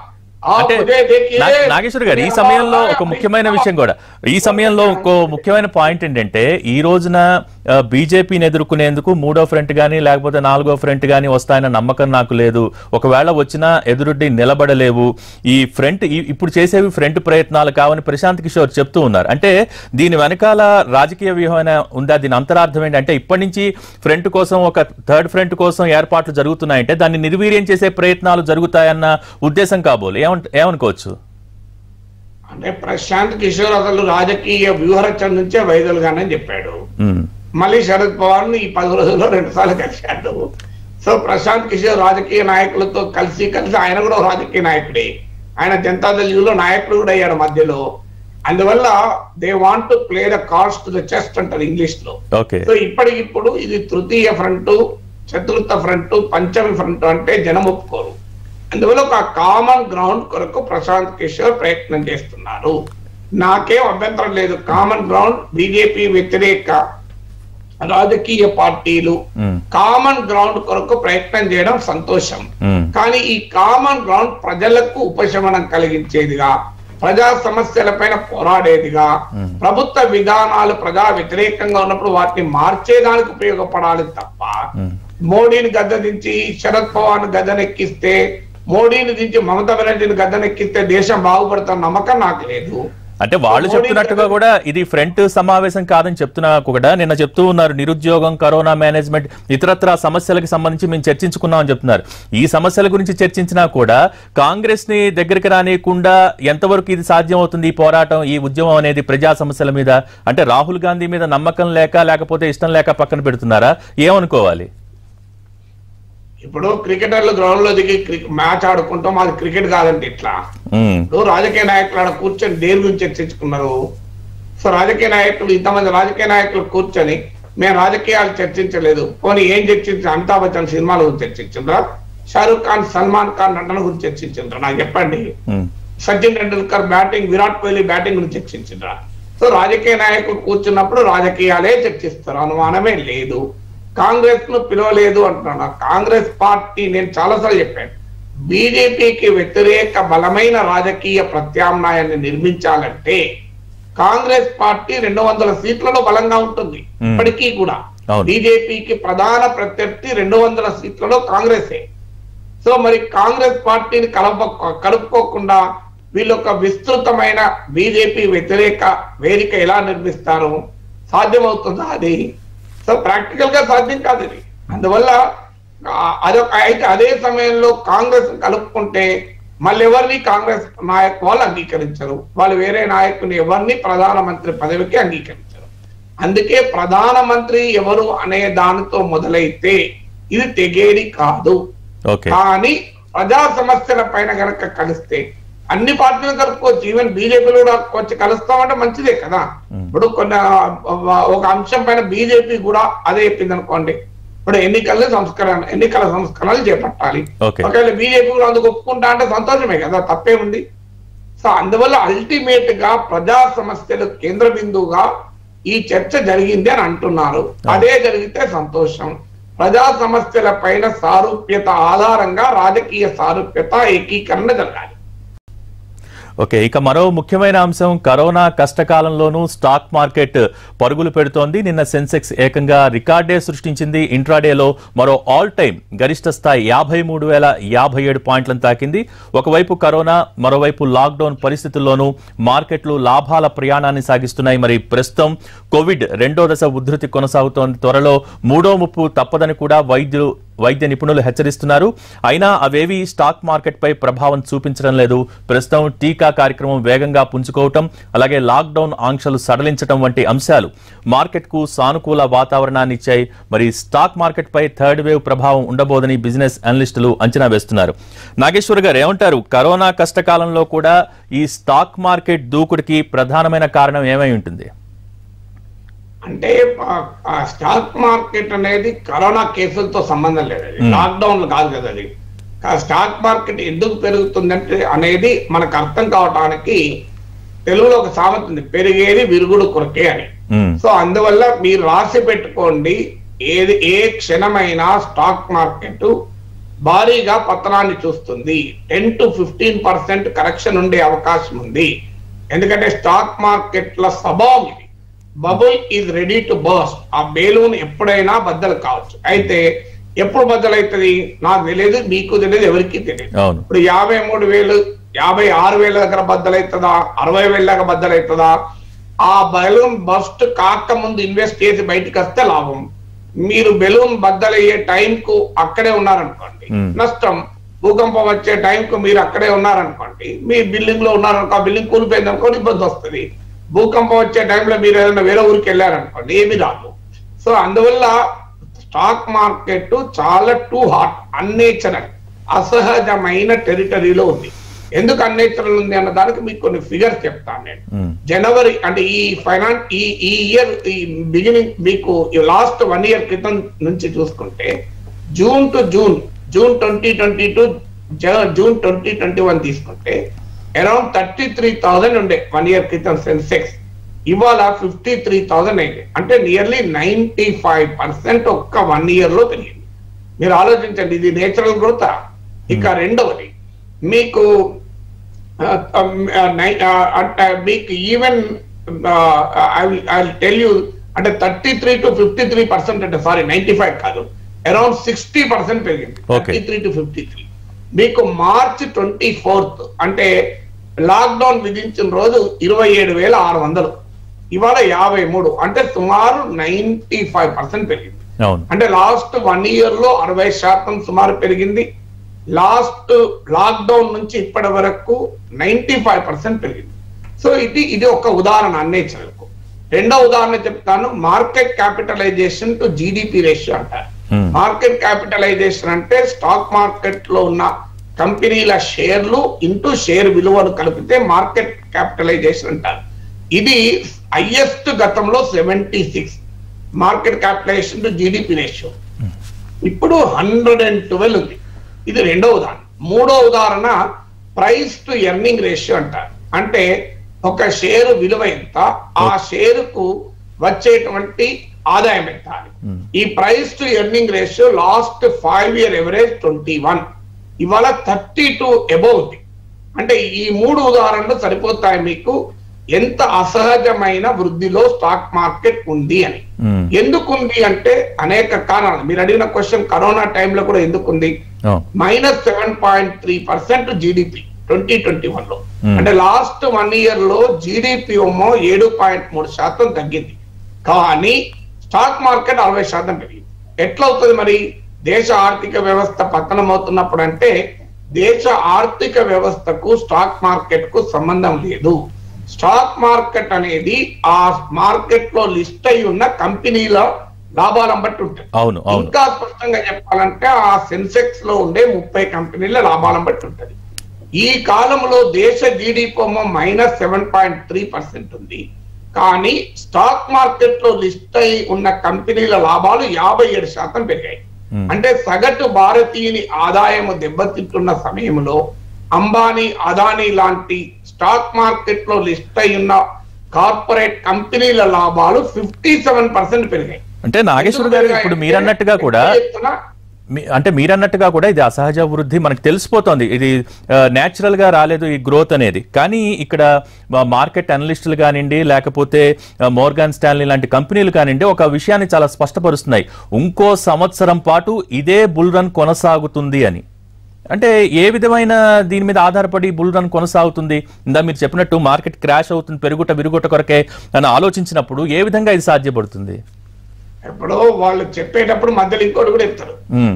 आप అంటే मुझे देखिए, నా- నాగేశ్వర్ గారు ఈ मेरा సమయంలో बाबा ఒక है, ముఖ్యమైన अपनी విషయం కూడా ఈ సమయంలో ఒక ముఖ్యమైన పాయింట్ ఏంటంటే ఈ రోజున బీజేపీని ఎదుర్కొనేందుకు మూడో ఫ్రంట్ గానీ లేకపోతే నాలుగో ఫ్రంట్ గానీ వస్తాయన్న నమ్మకం నాకు లేదు ఒకవేళ వచ్చినా ఎదురుడ్డి నిలబడలేవు ఈ ఫ్రంట్ ఈ- ఇప్పుడు చేసేవి ఫ్రంట్ ప్రయత్నాలు కావని ప్రశాంత్ కిషోర్ చెప్తూ ఉన్నారు అంటే దీని వెనకాల రాజకీయ వ్యూహమైన ఉందా దీని అంతరార్థం ఏంటి అంటే ఇప్పటి నుంచి ఫ్రంట్ కోసం ఒక థర్డ్ ఫ్రంట్ కోసం ఏర్పాట్లు జరుగుతున్నాయంటే దాన్ని నిర్వీర్యం చేసే ప్రయత్నాలు జరుగుతాయన్న ఉద్దేశం కాబోలు ఏమంట ఏమనుకోవచ్చు అంటే ప్రశాంత్ కిషోర్ అసలు రాజకీయ వ్యూహరచన నుంచే వైదొలగానని చెప్పాడు ఉమ్, మళ్ళీ శరద్ పవార్ ని ఈ పది రోజుల్లో రెండు సార్లు కలిశాడు సో ప్రశాంత్ కిషోర్ రాజకీయ నాయకులతో కలిసి కలిసి ఆయన కూడా ఒక రాజకీయ నాయకుడే ఆయన జనతాదళ్ యువలో నాయకుడు కూడా అయ్యాడు మధ్యలో అందువల్ల they want to play the cards to the chest అంటారు ఇంగ్లీష్ లో ఓకే సో ఇప్పటికిప్పుడు ఇది తృతీయ ఫ్రంట్ చతుర్థ ఫ్రంట్ పంచమి ఫ్రంట్ అంటే జనం ఒప్పుకోరు అందువల్ల ఒక కామన్ గ్రౌండ్ కొరకు ప్రశాంత్ కిషోర్ ప్రయత్నం చేస్తున్నారు నాకేం అభ్యంతరం లేదు కామన్ గ్రౌండ్ బీజేపీ వ్యతిరేక రాజకీయ పార్టీలు ఉమ్, కామన్ గ్రౌండ్ కొరకు ప్రయత్నం చేయడం సంతోషం ఉమ్, కానీ ఈ కామన్ గ్రౌండ్ ప్రజలకు ఉపశమనం కలిగించేదిగా ప్రజా సమస్యలపైన పోరాడేదిగా ప్రభుత్వ విధానాలు ప్రజా వ్యతిరేకంగా ఉన్నప్పుడు వాటిని మార్చేదానికి ఉపయోగపడాలి తప్ప ఉమ్. మోడీని గద్దెదించి శరద్ పవార్ గద్దెనెక్కిస్తే మోడీని దించి మమతా బెనర్జీని గద్దెనెక్కిస్తే దేశం బాగుపడుతున్న నమ్మకం నాకు లేదు అంటే వాళ్ళు మోడీ చెప్తున్నట్టుగా కూడా ఇది ఫ్రంట్ సమావేశం కాదని చెప్తున్నా కూడా నిన్న చెప్తూ ఉన్నారు నిరుద్యోగం కరోనా మేనేజ్మెంట్ ఇతరత్ర సమస్యలకు సంబంధించి మేము చర్చించుకున్నామని చెప్తున్నారు ఈ సమస్యల గురించి చర్చించినా కూడా కాంగ్రెస్ ని దగ్గరికి రానియకుండా ఎంతవరకు ఇది సాధ్యం అవుతుంది ఈ పోరాటం ఈ ఉద్యమం అనేది ప్రజా సమస్యల మీద అంటే రాహుల్ గాంధీ మీద నమ్మకం లేక లేకపోతే ఇష్టం లేక పక్కన పెడుతున్నారా ఏమనుకోవాలి ఇప్పుడు క్రికెటర్లు గ్రౌండ్ లో దిగి క్రిక్- మ్యాచ్ ఆడుకుంటాం మాది క్రికెట్ కాదండి ఇట్లా ఉమ్, ఇప్పుడు రాజకీయ నాయకులు ఆడ కూర్చొని దేని గురించి చర్చించుకున్నారు సో రాజకీయ నాయకులు ఇంతమంది రాజకీయ నాయకులు కూర్చొని మేము రాజకీయాలు చర్చించలేదు పోనీ ఏం చర్చించారు అమితాబ్ బచ్చన్ సినిమాల గురించి చర్చించిండ్రా షారూక్ ఖాన్ సల్మాన్ ఖాన్ నటన గురించి చర్చించిండ్రా నాకు చెప్పండి um, Sachin Tendulkar batting Virat Kohli batting గురించి చర్చించిండ్రా సో రాజకీయ నాయకులు కూర్చున్నప్పుడు రాజకీయాలే చర్చిస్తారు అనుమానమే లేదు కాంగ్రెస్ ను పిలవలేదు అంటున్నా కాంగ్రెస్ పార్టీ నేను చాలాసార్లు చెప్పాను బీజేపీకి వ్యతిరేక బలమైన రాజకీయ ప్రత్యామ్నాయాన్ని నిర్మించాలంటే కాంగ్రెస్ పార్టీ రెండు వందల సీట్లలో బలంగా ఉంటుంది Hmm. ఇప్పటికీ కూడా అవును. బీజేపీకి ప్రధాన ప్రత్యర్థి రెండు వందల సీట్లలో కాంగ్రెసే సో మరి కాంగ్రెస్ పార్టీని కలప కలుపుకోకుండా వీళ్ళు ఒక విస్తృతమైన బీజేపీ వ్యతిరేక వేదిక ఎలా నిర్మిస్తారు సాధ్యమవుతుందా అది సో ప్రాక్టికల్ గా సాధ్యం కాదు ఇది అందువల్ల ఆ, అదొక అయితే అదే సమయంలో కాంగ్రెస్ కలుపుకుంటే మళ్ళీ ఎవరిని కాంగ్రెస్ నాయకు వాళ్ళు అంగీకరించరు వాళ్ళు వేరే నాయకుని ఎవరిని ప్రధానమంత్రి పదవికి అంగీకరించరు అందుకే ప్రధానమంత్రి ఎవరు అనే దానితో మొదలైతే ఇది తెగేది కాదు ఓకే కానీ ప్రజా సమస్యల పైన గనక కలిస్తే అన్ని పార్టీలు కలుపుకోవచ్చు ఈవెన్ బీజేపీలో కూడా వచ్చి కలుస్తామంటే మంచిదే కదా ఇప్పుడు కొన్ని ఆ, ఒక అంశం పైన బీజేపీ కూడా అదే చెప్పింది అనుకోండి ఇప్పుడు ఎన్నికల సంస్కరణ ఎన్నికల సంస్కరణలు చేపట్టాలి Okay. ఒకవేళ బీజేపీ కూడా అందుకు ఒప్పుకుంటా అంటే సంతోషమే కదా తప్పేముంది సో అందువల్ల అల్టిమేట్ గా ప్రజా సమస్యలు కేంద్ర బిందువుగా ఈ చర్చ జరిగింది అని అంటున్నారు అదే జరిగితే సంతోషం ప్రజా సమస్యల పైన సారూప్యత ఆధారంగా రాజకీయ సారూప్యత ఏకీకరణ జరగాలి ఓకే ఇక మరో ముఖ్యమైన అంశం కరోనా కష్టకాలంలోనూ స్టాక్ మార్కెట్ పరుగులు పెడుతోంది నిన్న సెన్సెక్స్ ఏకంగా రికార్డే సృష్టించింది ఇంట్రాడేలో మరో ఆల్ టైం గరిష్ట స్థాయి యాభై మూడు వేల యాభై ఏడు పాయింట్లను తాకింది ఒకవైపు కరోనా మరోవైపు లాక్డౌన్ పరిస్థితుల్లోనూ మార్కెట్లు లాభాల ప్రయాణాన్ని సాగిస్తున్నాయి మరి ప్రస్తుతం కోవిడ్ రెండో దశ ఉధృతి కొనసాగుతోంది త్వరలో మూడో ముప్పు తప్పదని కూడా వైద్యులు వైద్య నిపుణులు హెచ్చరిస్తున్నారు అయినా అవేవి స్టాక్ మార్కెట్ పై ప్రభావం చూపించడం లేదు ప్రస్తుతం టీకా కార్యక్రమం వేగంగా పుంజుకోవటం అలాగే లాక్డౌన్ ఆంక్షలు సడలించడం వంటి అంశాలు మార్కెట్ కు సానుకూల వాతావరణాన్ని ఇచ్చాయి మరి స్టాక్ మార్కెట్ పై థర్డ్ వేవ్ ప్రభావం ఉండబోదని బిజినెస్ అనలిస్టులు అంచనా వేస్తున్నారు నాగేశ్వర్ గారు ఏమంటారు కరోనా కష్టకాలంలో కూడా ఈ స్టాక్ మార్కెట్ దూకుడికి ప్రధానమైన కారణం ఏమై ఉంటుంది అంటే ఆ- ఆ స్టాక్ మార్కెట్ అనేది కరోనా కేసులతో సంబంధం లేదు అది Hmm. లాక్డౌన్ కాదు కదా అది కా- స్టాక్ మార్కెట్ ఎందుకు పెరుగుతుందంటే అనేది మనకు అర్థం కావటానికి తెలుగులో ఒక సామెత ఉంది పెరిగేది విరుగుడు కొరకే అని ఉమ్, సో అందువల్ల మీరు రాసి పెట్టుకోండి ఏది ఏ క్షణమైనా స్టాక్ మార్కెట్ భారీగా పతనాన్ని చూస్తుంది ten to fifteen percent correction ఉండే అవకాశం ఉంది ఎందుకంటే స్టాక్ మార్కెట్ల స్వభావం ఇది bubble is ready to burst ఆ బేలూన్ ఎప్పుడైనా బద్దలు కావచ్చు అయితే ఎప్పుడు బద్దలవుతుంది నాకు తెలియదు మీకు తెలియదు ఎవరికి తెలియదు అవును ఇప్పుడు యాభై మూడు వేలు యాభై ఆరు వేల దగ్గర బద్దలవుతుందా అరవై వేల దగ్గర బద్దలవుతుందా ఆ బెలూన్ బస్ట్ కాక ముందు ఇన్వెస్ట్ చేసి బయటికి వస్తే లాభం మీరు బెలూన్ బద్దలయ్యే టైం కు అక్కడే ఉన్నారనుకోండి Hmm. నష్టం భూకంపం వచ్చే టైం కు మీరు అక్కడే ఉన్నారనుకోండి మీ బిల్డింగ్ లో ఉన్నారనుకో ఆ బిల్డింగ్ కూలిపోయింది అనుకోండి ఇబ్బంది వస్తుంది భూకంపం వచ్చే టైంలో మీరు ఏదైనా వేరే ఊరికి వెళ్ళారనుకోండి ఏమి రాదు సో అందువల్ల స్టాక్ మార్కెట్ చాలా టూ హాట్ అన్నేచరల్ అసహజమైన టెరిటరీలో ఉంది ఎందుకు అన్నేచరల్ ఉంది అన్న దానికి మీకు కొన్ని ఫిగర్స్ చెప్తాను నేను ఉమ్, జనవరి అంటే ఈ ఫైనాన్స్ ఈ ఈ ఇయర్ ఈ బిగినింగ్ మీకు లాస్ట్ వన్ ఇయర్ క్రితం నుంచి చూసుకుంటే June to June June twenty twenty to June twenty twenty one తీసుకుంటే అరౌండ్ థర్టీ త్రీ థౌసండ్ ఉండే వన్ ఇయర్ క్రితం సెన్సెక్స్ ఇవాళ ఫిఫ్టీ త్రీ థౌసండ్ అయింది అంటే నియర్లీ నైన్టీ ఫైవ్ పర్సెంట్ ఒక్క వన్ ఇయర్ లో పెరిగింది మీరు ఆలోచించండి ఇది నేచురల్ గ్రోత్ ఇక రెండవది మీకు మీకు even I I tell you అంటే thirty three to fifty three percent అంటే సారీ నైన్టీ ఫైవ్ కాదు అరౌండ్ సిక్స్టీ పర్సెంట్ పెరిగింది Okay. Thirty three to fifty three మీకు మార్చ్ ట్వంటీ ఫోర్త్ అంటే లాక్డౌన్ విధించిన రోజు ఇరవై ఏడు వేల ఆరు వందలు ఇవాళ యాభై మూడు అంటే సుమారు నైన్టీ ఫైవ్ పర్సెంట్ పెరిగింది అవును అంటే లాస్ట్ వన్ ఇయర్ లో అరవై శాతం సుమారు పెరిగింది లాస్ట్ లాక్డౌన్ నుంచి ఇప్పటి వరకు నైన్టీ ఫైవ్ పర్సెంట్ పెరిగింది సో ఇది ఇది ఒక ఉదాహరణ అన్నేచరకు రెండో ఉదాహరణ చెప్తాను market capitalization to GDP ratio అంటారు Hmm. మార్కెట్ క్యాపిటలైజేషన్ అంటే స్టాక్ మార్కెట్ లో ఉన్న కంపెనీల షేర్లు ఇంటూ షేర్ విలువను కలిపితే మార్కెట్ క్యాపిటలైజేషన్ అంటారు ఇది హైయెస్ట్ గతంలో seventy six market capitalization to GDP ratio ఇప్పుడు హండ్రెడ్ అండ్ ట్వెల్వ్ ఉంది ఇది రెండో ఉదాహరణ మూడో ఉదాహరణ ప్రైస్ టు ఎర్నింగ్ రేషియో అంటారు అంటే ఒక షేరు విలువ ఎంత ఆ షేరుకు వచ్చేటువంటి ఆదాయం ఎంత అని ఈ price to earning ratio last five year average twenty one ఇవాళ థర్టీ టూ అబౌవ్ ఉంది అంటే ఈ మూడు ఉదాహరణలు సరిపోతాయి మీకు ఎంత అసహజమైన వృద్ధిలో స్టాక్ మార్కెట్ ఉంది అని ఉమ్, ఎందుకు ఉంది అంటే అనేక కారణాలు మీరు అడిగిన క్వశ్చన్ కరోనా టైంలో కూడా ఎందుకు ఉంది అవును minus seven point three percent GDP twenty twenty one లో Hmm. అంటే లాస్ట్ వన్ ఇయర్ లో జీడిపి ఏమో ఏడు పాయింట్ మూడు శాతం తగ్గింది కానీ స్టాక్ మార్కెట్ అరవై శాతం పెరిగింది ఎట్లా అవుతుంది మరి దేశ ఆర్థిక వ్యవస్థ పతనం అవుతున్నప్పుడు అంటే దేశ ఆర్థిక వ్యవస్థకు స్టాక్ మార్కెట్ కు సంబంధం లేదు స్టాక్ మార్కెట్ అనేది ఆ మార్కెట్ లో లిస్ట్ అయి ఉన్న కంపెనీల లాభాలను బట్టి ఉంటుంది అవును అవును ఇంకా స్పష్టంగా చెప్పాలంటే ఆ సెన్సెక్స్ లో ఉండే ముప్పై కంపెనీల లాభాలను బట్టి ఉంటది ఈ కాలంలో దేశ GDP minus seven point three percent ఉంది కానీ స్టాక్ మార్కెట్ లో లిస్ట్ అయి ఉన్న కంపెనీల లాభాలు యాభై ఏడు శాతం పెరిగాయి Hmm. అంటే సగటు భారతీయుని ఆదాయం దెబ్బతింటున్న సమయంలో అంబానీ అదానీ లాంటి స్టాక్ మార్కెట్ లో లిస్ట్ అయి ఉన్న కార్పొరేట్ కంపెనీల లాభాలు ఫిఫ్టీ సెవెన్ పర్సెంట్ పెరిగాయి అంటే నాగేశ్వర్ గారు ఇప్పుడు మీరన్నట్టుగా కూడా మీ- అంటే మీరన్నట్టుగా కూడా ఇది అసహజ వృద్ధి మనకు తెలిసిపోతోంది ఇది న్యాచురల్ గా రాలేదు ఈ గ్రోత్ అనేది కానీ ఇక్కడ మా- మార్కెట్ అనలిస్టులు కానివ్వండి లేకపోతే ఆ, మోర్గాన్ స్టాన్లీ లాంటి కంపెనీలు కానివ్వండి ఒక విషయాన్ని చాలా స్పష్టపరుస్తున్నాయి ఇంకో సంవత్సరం పాటు ఇదే బుల్ రన్ కొనసాగుతుంది అని అంటే ఏ విధమైన దీని మీద ఆధారపడి బుల్ రన్ కొనసాగుతుంది ఇందా మీరు చెప్పినట్టు మార్కెట్ క్రాష్ అవుతుంది పెరుగుట విరుగుట కొరకే అని ఆలోచించినప్పుడు ఏ విధంగా ఇది సాధ్యపడుతుంది ఎప్పుడో వాళ్ళు చెప్పేటప్పుడు మధ్యలో ఇంకోటి కూడా ఇస్తారు um,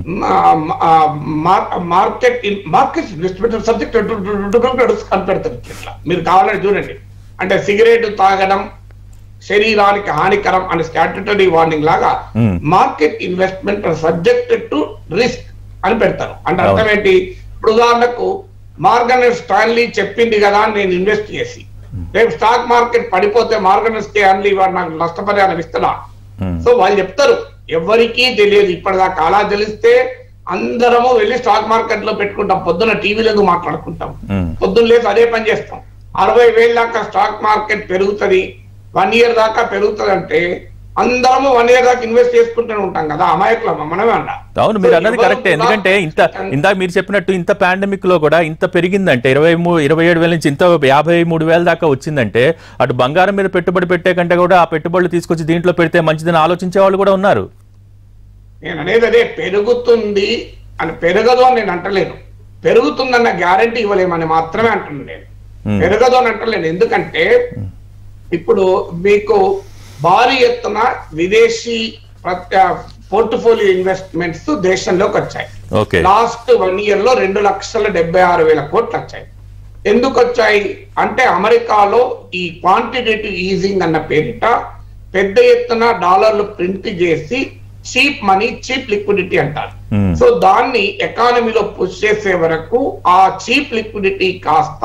market market investment subject కనిపెడతారు ఇట్లా మీరు కావాలని చూడండి అంటే సిగరెట్ తాగడం శరీరానికి హానికరం అనే స్టాట్యుటరీ వార్నింగ్ లాగా Hmm. Market investment subject to risk అని పెడతారు అంటే అవును. అర్థం ఏంటి ఇప్పుడు ఉదాహరణకు మార్గన్ స్టాన్లీ చెప్పింది కదా అని నేను ఇన్వెస్ట్ చేసి రేపు స్టాక్ మార్కెట్ పడిపోతే మార్గన్ స్టాన్లీ వాడు నాకు నష్టపరిహారం ఇస్తాడా ఉమ్, సో వాళ్ళు చెప్తారు ఎవరికీ తెలియదు ఇప్పటిదాకా అలా తెలిస్తే అందరము వెళ్ళి స్టాక్ మార్కెట్ లో పెట్టుకుంటాం పొద్దున టీవీలో మాట్లాడుకుంటాం ఉమ్, పొద్దున్న లేసి అదే పని చేస్తాం అరవై వేల దాకా స్టాక్ మార్కెట్ పెరుగుతుంది వన్ ఇయర్ దాకా పెరుగుతుంది అంటే అందరము వన్ ఇయర్ దాకా ఇన్వెస్ట్ చేసుకుంటూనే ఉంటాం కదా అమాయకులం మనమే అన్నా అవును మీరు సో అన్నది ఎవరు కరెక్టే కూడా ఎందుకంటే ఇంత ఇందాక మీరు చెప్పినట్టు ఇంత పాండమిక్ లో కూడా ఇంత పెరిగిందంటే ఇరవై మూడు ఇరవై ఏడు వేల నుంచి ఇంత యాభై మూడు వేల దాకా వచ్చిందంటే అటు బంగారం మీద పెట్టుబడి పెట్టే కంటే కూడా ఆ పెట్టుబడులు తీసుకొచ్చి దీంట్లో పెడితే మంచిదని ఆలోచించే వాళ్ళు కూడా ఉన్నారు నేను అనేది అదే పెరుగుతుంది అని పెరగదు అని నేను అంటలేను పెరుగుతుందన్న గ్యారంటీ ఇవ్వలేమని మాత్రమే అంటున్నాను నేను Hmm. పెరగదు అని అంటలేను ఎందుకంటే ఇప్పుడు మీకు భారీ ఎత్తున విదేశీ పోర్ట్ఫోలియో ఇన్వెస్ట్మెంట్స్ దేశంలోకి వచ్చాయి ఓకే లాస్ట్ వన్ ఇయర్ లో రెండు లక్షల డెబ్బై ఆరు వేల కోట్లు వచ్చాయి ఎందుకు వచ్చాయి అంటే అమెరికాలో ఈ క్వాంటిటేటివ్ ఈజింగ్ అన్న పేరిట పెద్ద ఎత్తున డాలర్లు ప్రింట్ చేసి చీప్ మనీ చీప్ లిక్విడిటీ అంటారు Hmm. సో దాన్ని ఎకానమీలో పుష్ చేసే వరకు ఆ చీప్ లిక్విడిటీ కాస్త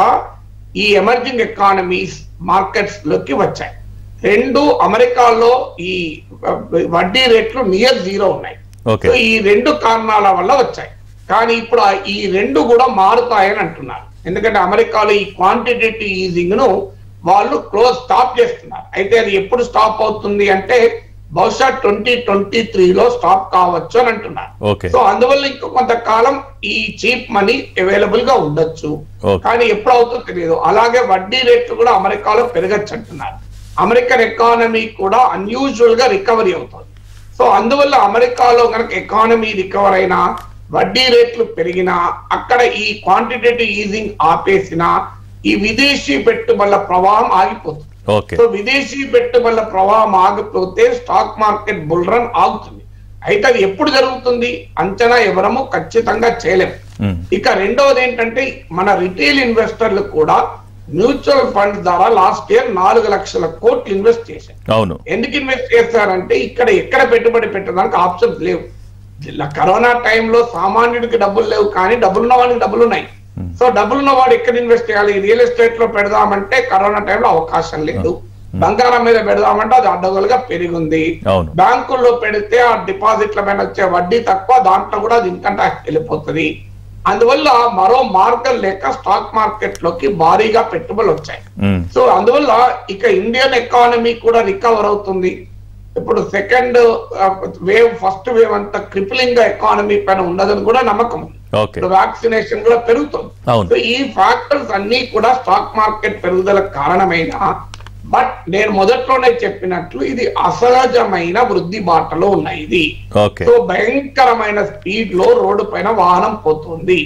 ఈ ఎమర్జింగ్ ఎకానమీస్ మార్కెట్స్ లోకి వచ్చాయి రెండు అమెరికాలో ఈ ఆ, వడ్డీ రేట్లు నియర్ జీరో ఉన్నాయి ఓకే సో ఈ రెండు కారణాల వల్ల వచ్చాయి కానీ ఇప్పుడు ఆ- ఈ రెండు కూడా మారుతాయని అంటున్నారు ఎందుకంటే అమెరికాలో ఈ క్వాంటిటేటివ్ ఈజింగ్ ను వాళ్ళు క్లోజ్ స్టాప్ చేస్తున్నారు అయితే అది ఎప్పుడు స్టాప్ అవుతుంది అంటే బహుశా ట్వంటీ ట్వంటీ త్రీలో స్టాప్ కావచ్చు అని అంటున్నారు ఓకే సో అందువల్ల ఇంకా కొంతకాలం ఈ చీప్ మనీ అవైలబుల్ గా ఉండొచ్చు ఓకే కానీ ఎప్పుడు అవుతుందో తెలియదు అలాగే వడ్డీ రేట్లు కూడా అమెరికాలో పెరగచ్చు అంటున్నారు అమెరికన్ ఎకానమీ కూడా అన్యూజువల్ గా రికవరీ అవుతుంది సో అందువల్ల అమెరికాలో కనుక ఎకానమీ రికవర్ అయినా వడ్డీ రేట్లు పెరిగినా అక్కడ ఈ క్వాంటిటేటివ్ ఈజింగ్ ఆపేసినా ఈ విదేశీ పెట్టుబడుల ప్రవాహం ఆగిపోతుంది ఓకే సో విదేశీ పెట్టుబడుల ప్రవాహం ఆగిపోతే స్టాక్ మార్కెట్ బుల్ రన్ ఆగుతుంది అయితే అది ఎప్పుడు జరుగుతుంది అంచనా ఎవరము ఖచ్చితంగా చేయలేము ఉమ్, ఇక రెండవది ఏంటంటే మన రిటైల్ ఇన్వెస్టర్లు కూడా మ్యూచువల్ ఫండ్ ద్వారా లాస్ట్ ఇయర్ నాలుగు లక్షల కోట్లు ఇన్వెస్ట్ చేశారు అవును ఎందుకు ఇన్వెస్ట్ చేశారంటే ఇక్కడ ఎక్కడ పెట్టుబడి పెట్టడానికి ఆప్షన్స్ లేవు ఇలా కరోనా టైంలో సామాన్యుడికి డబ్బులు లేవు కానీ డబ్బులున్న వాడికి డబ్బులు ఉన్నాయి సో డబ్బులున్న వాడు ఎక్కడ ఇన్వెస్ట్ చేయాలి రియల్ ఎస్టేట్ లో పెడదామంటే కరోనా టైంలో అవకాశం లేదు బంగారం మీద పెడదామంటే అది అడ్డగోలుగా పెరిగింది అవును బ్యాంకుల్లో పెడితే ఆ డిపాజిట్ల మీద వచ్చే వడ్డీ తక్కువ దాంట్లో కూడా అది ఇన్కమ్ ట్యాక్స్ వెళ్ళిపోతుంది అందువల్ల మరో మార్గం లేక స్టాక్ మార్కెట్ లోకి భారీగా పెట్టుబడులు వచ్చాయి ఉమ్, సో అందువల్ల ఇక ఇండియన్ ఎకానమీ కూడా రికవర్ అవుతుంది ఇప్పుడు సెకండ్ వేవ్ ఫస్ట్ వేవ్ అంత క్రిప్లింగ్ గా ఎకానమీ పైన ఉండదని కూడా నమ్మకం ఉంది. ఓకే ఇప్పుడు వ్యాక్సినేషన్ కూడా పెరుగుతుంది అవును సో ఈ ఫ్యాక్టర్స్ అన్ని కూడా స్టాక్ మార్కెట్ పెరుగుదలకు కారణమైన బట్ నేను మొదట్లోనే చెప్పినట్లు ఇది అసహజమైన వృద్ధి బాటలో ఉన్నాయి ఇది ఓకే సో భయంకరమైన స్పీడ్ లో రోడ్డు పైన వాహనం పోతుంది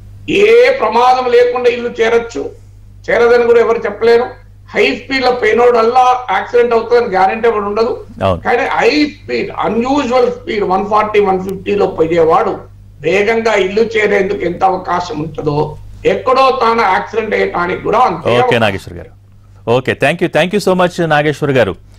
ఏ ప్రమాదం లేకుండా ఇల్లు చేరొచ్చు చేరదని కూడా ఎవరు చెప్పలేరు హై స్పీడ్ లో పోయినోడల్లా యాక్సిడెంట్ అవుతుందని గ్యారెంటీ కూడా ఉండదు అవును కానీ high speed unusual speed one forty one ఫిఫ్టీలో పోయేవాడు వేగంగా ఇల్లు చేరేందుకు ఎంత అవకాశం ఉంటుందో ఎక్కడో తాను యాక్సిడెంట్ అయ్యటానికి కూడా అంతే okay Nageshwar garu okay thank you thank you so much Nageshwar గారు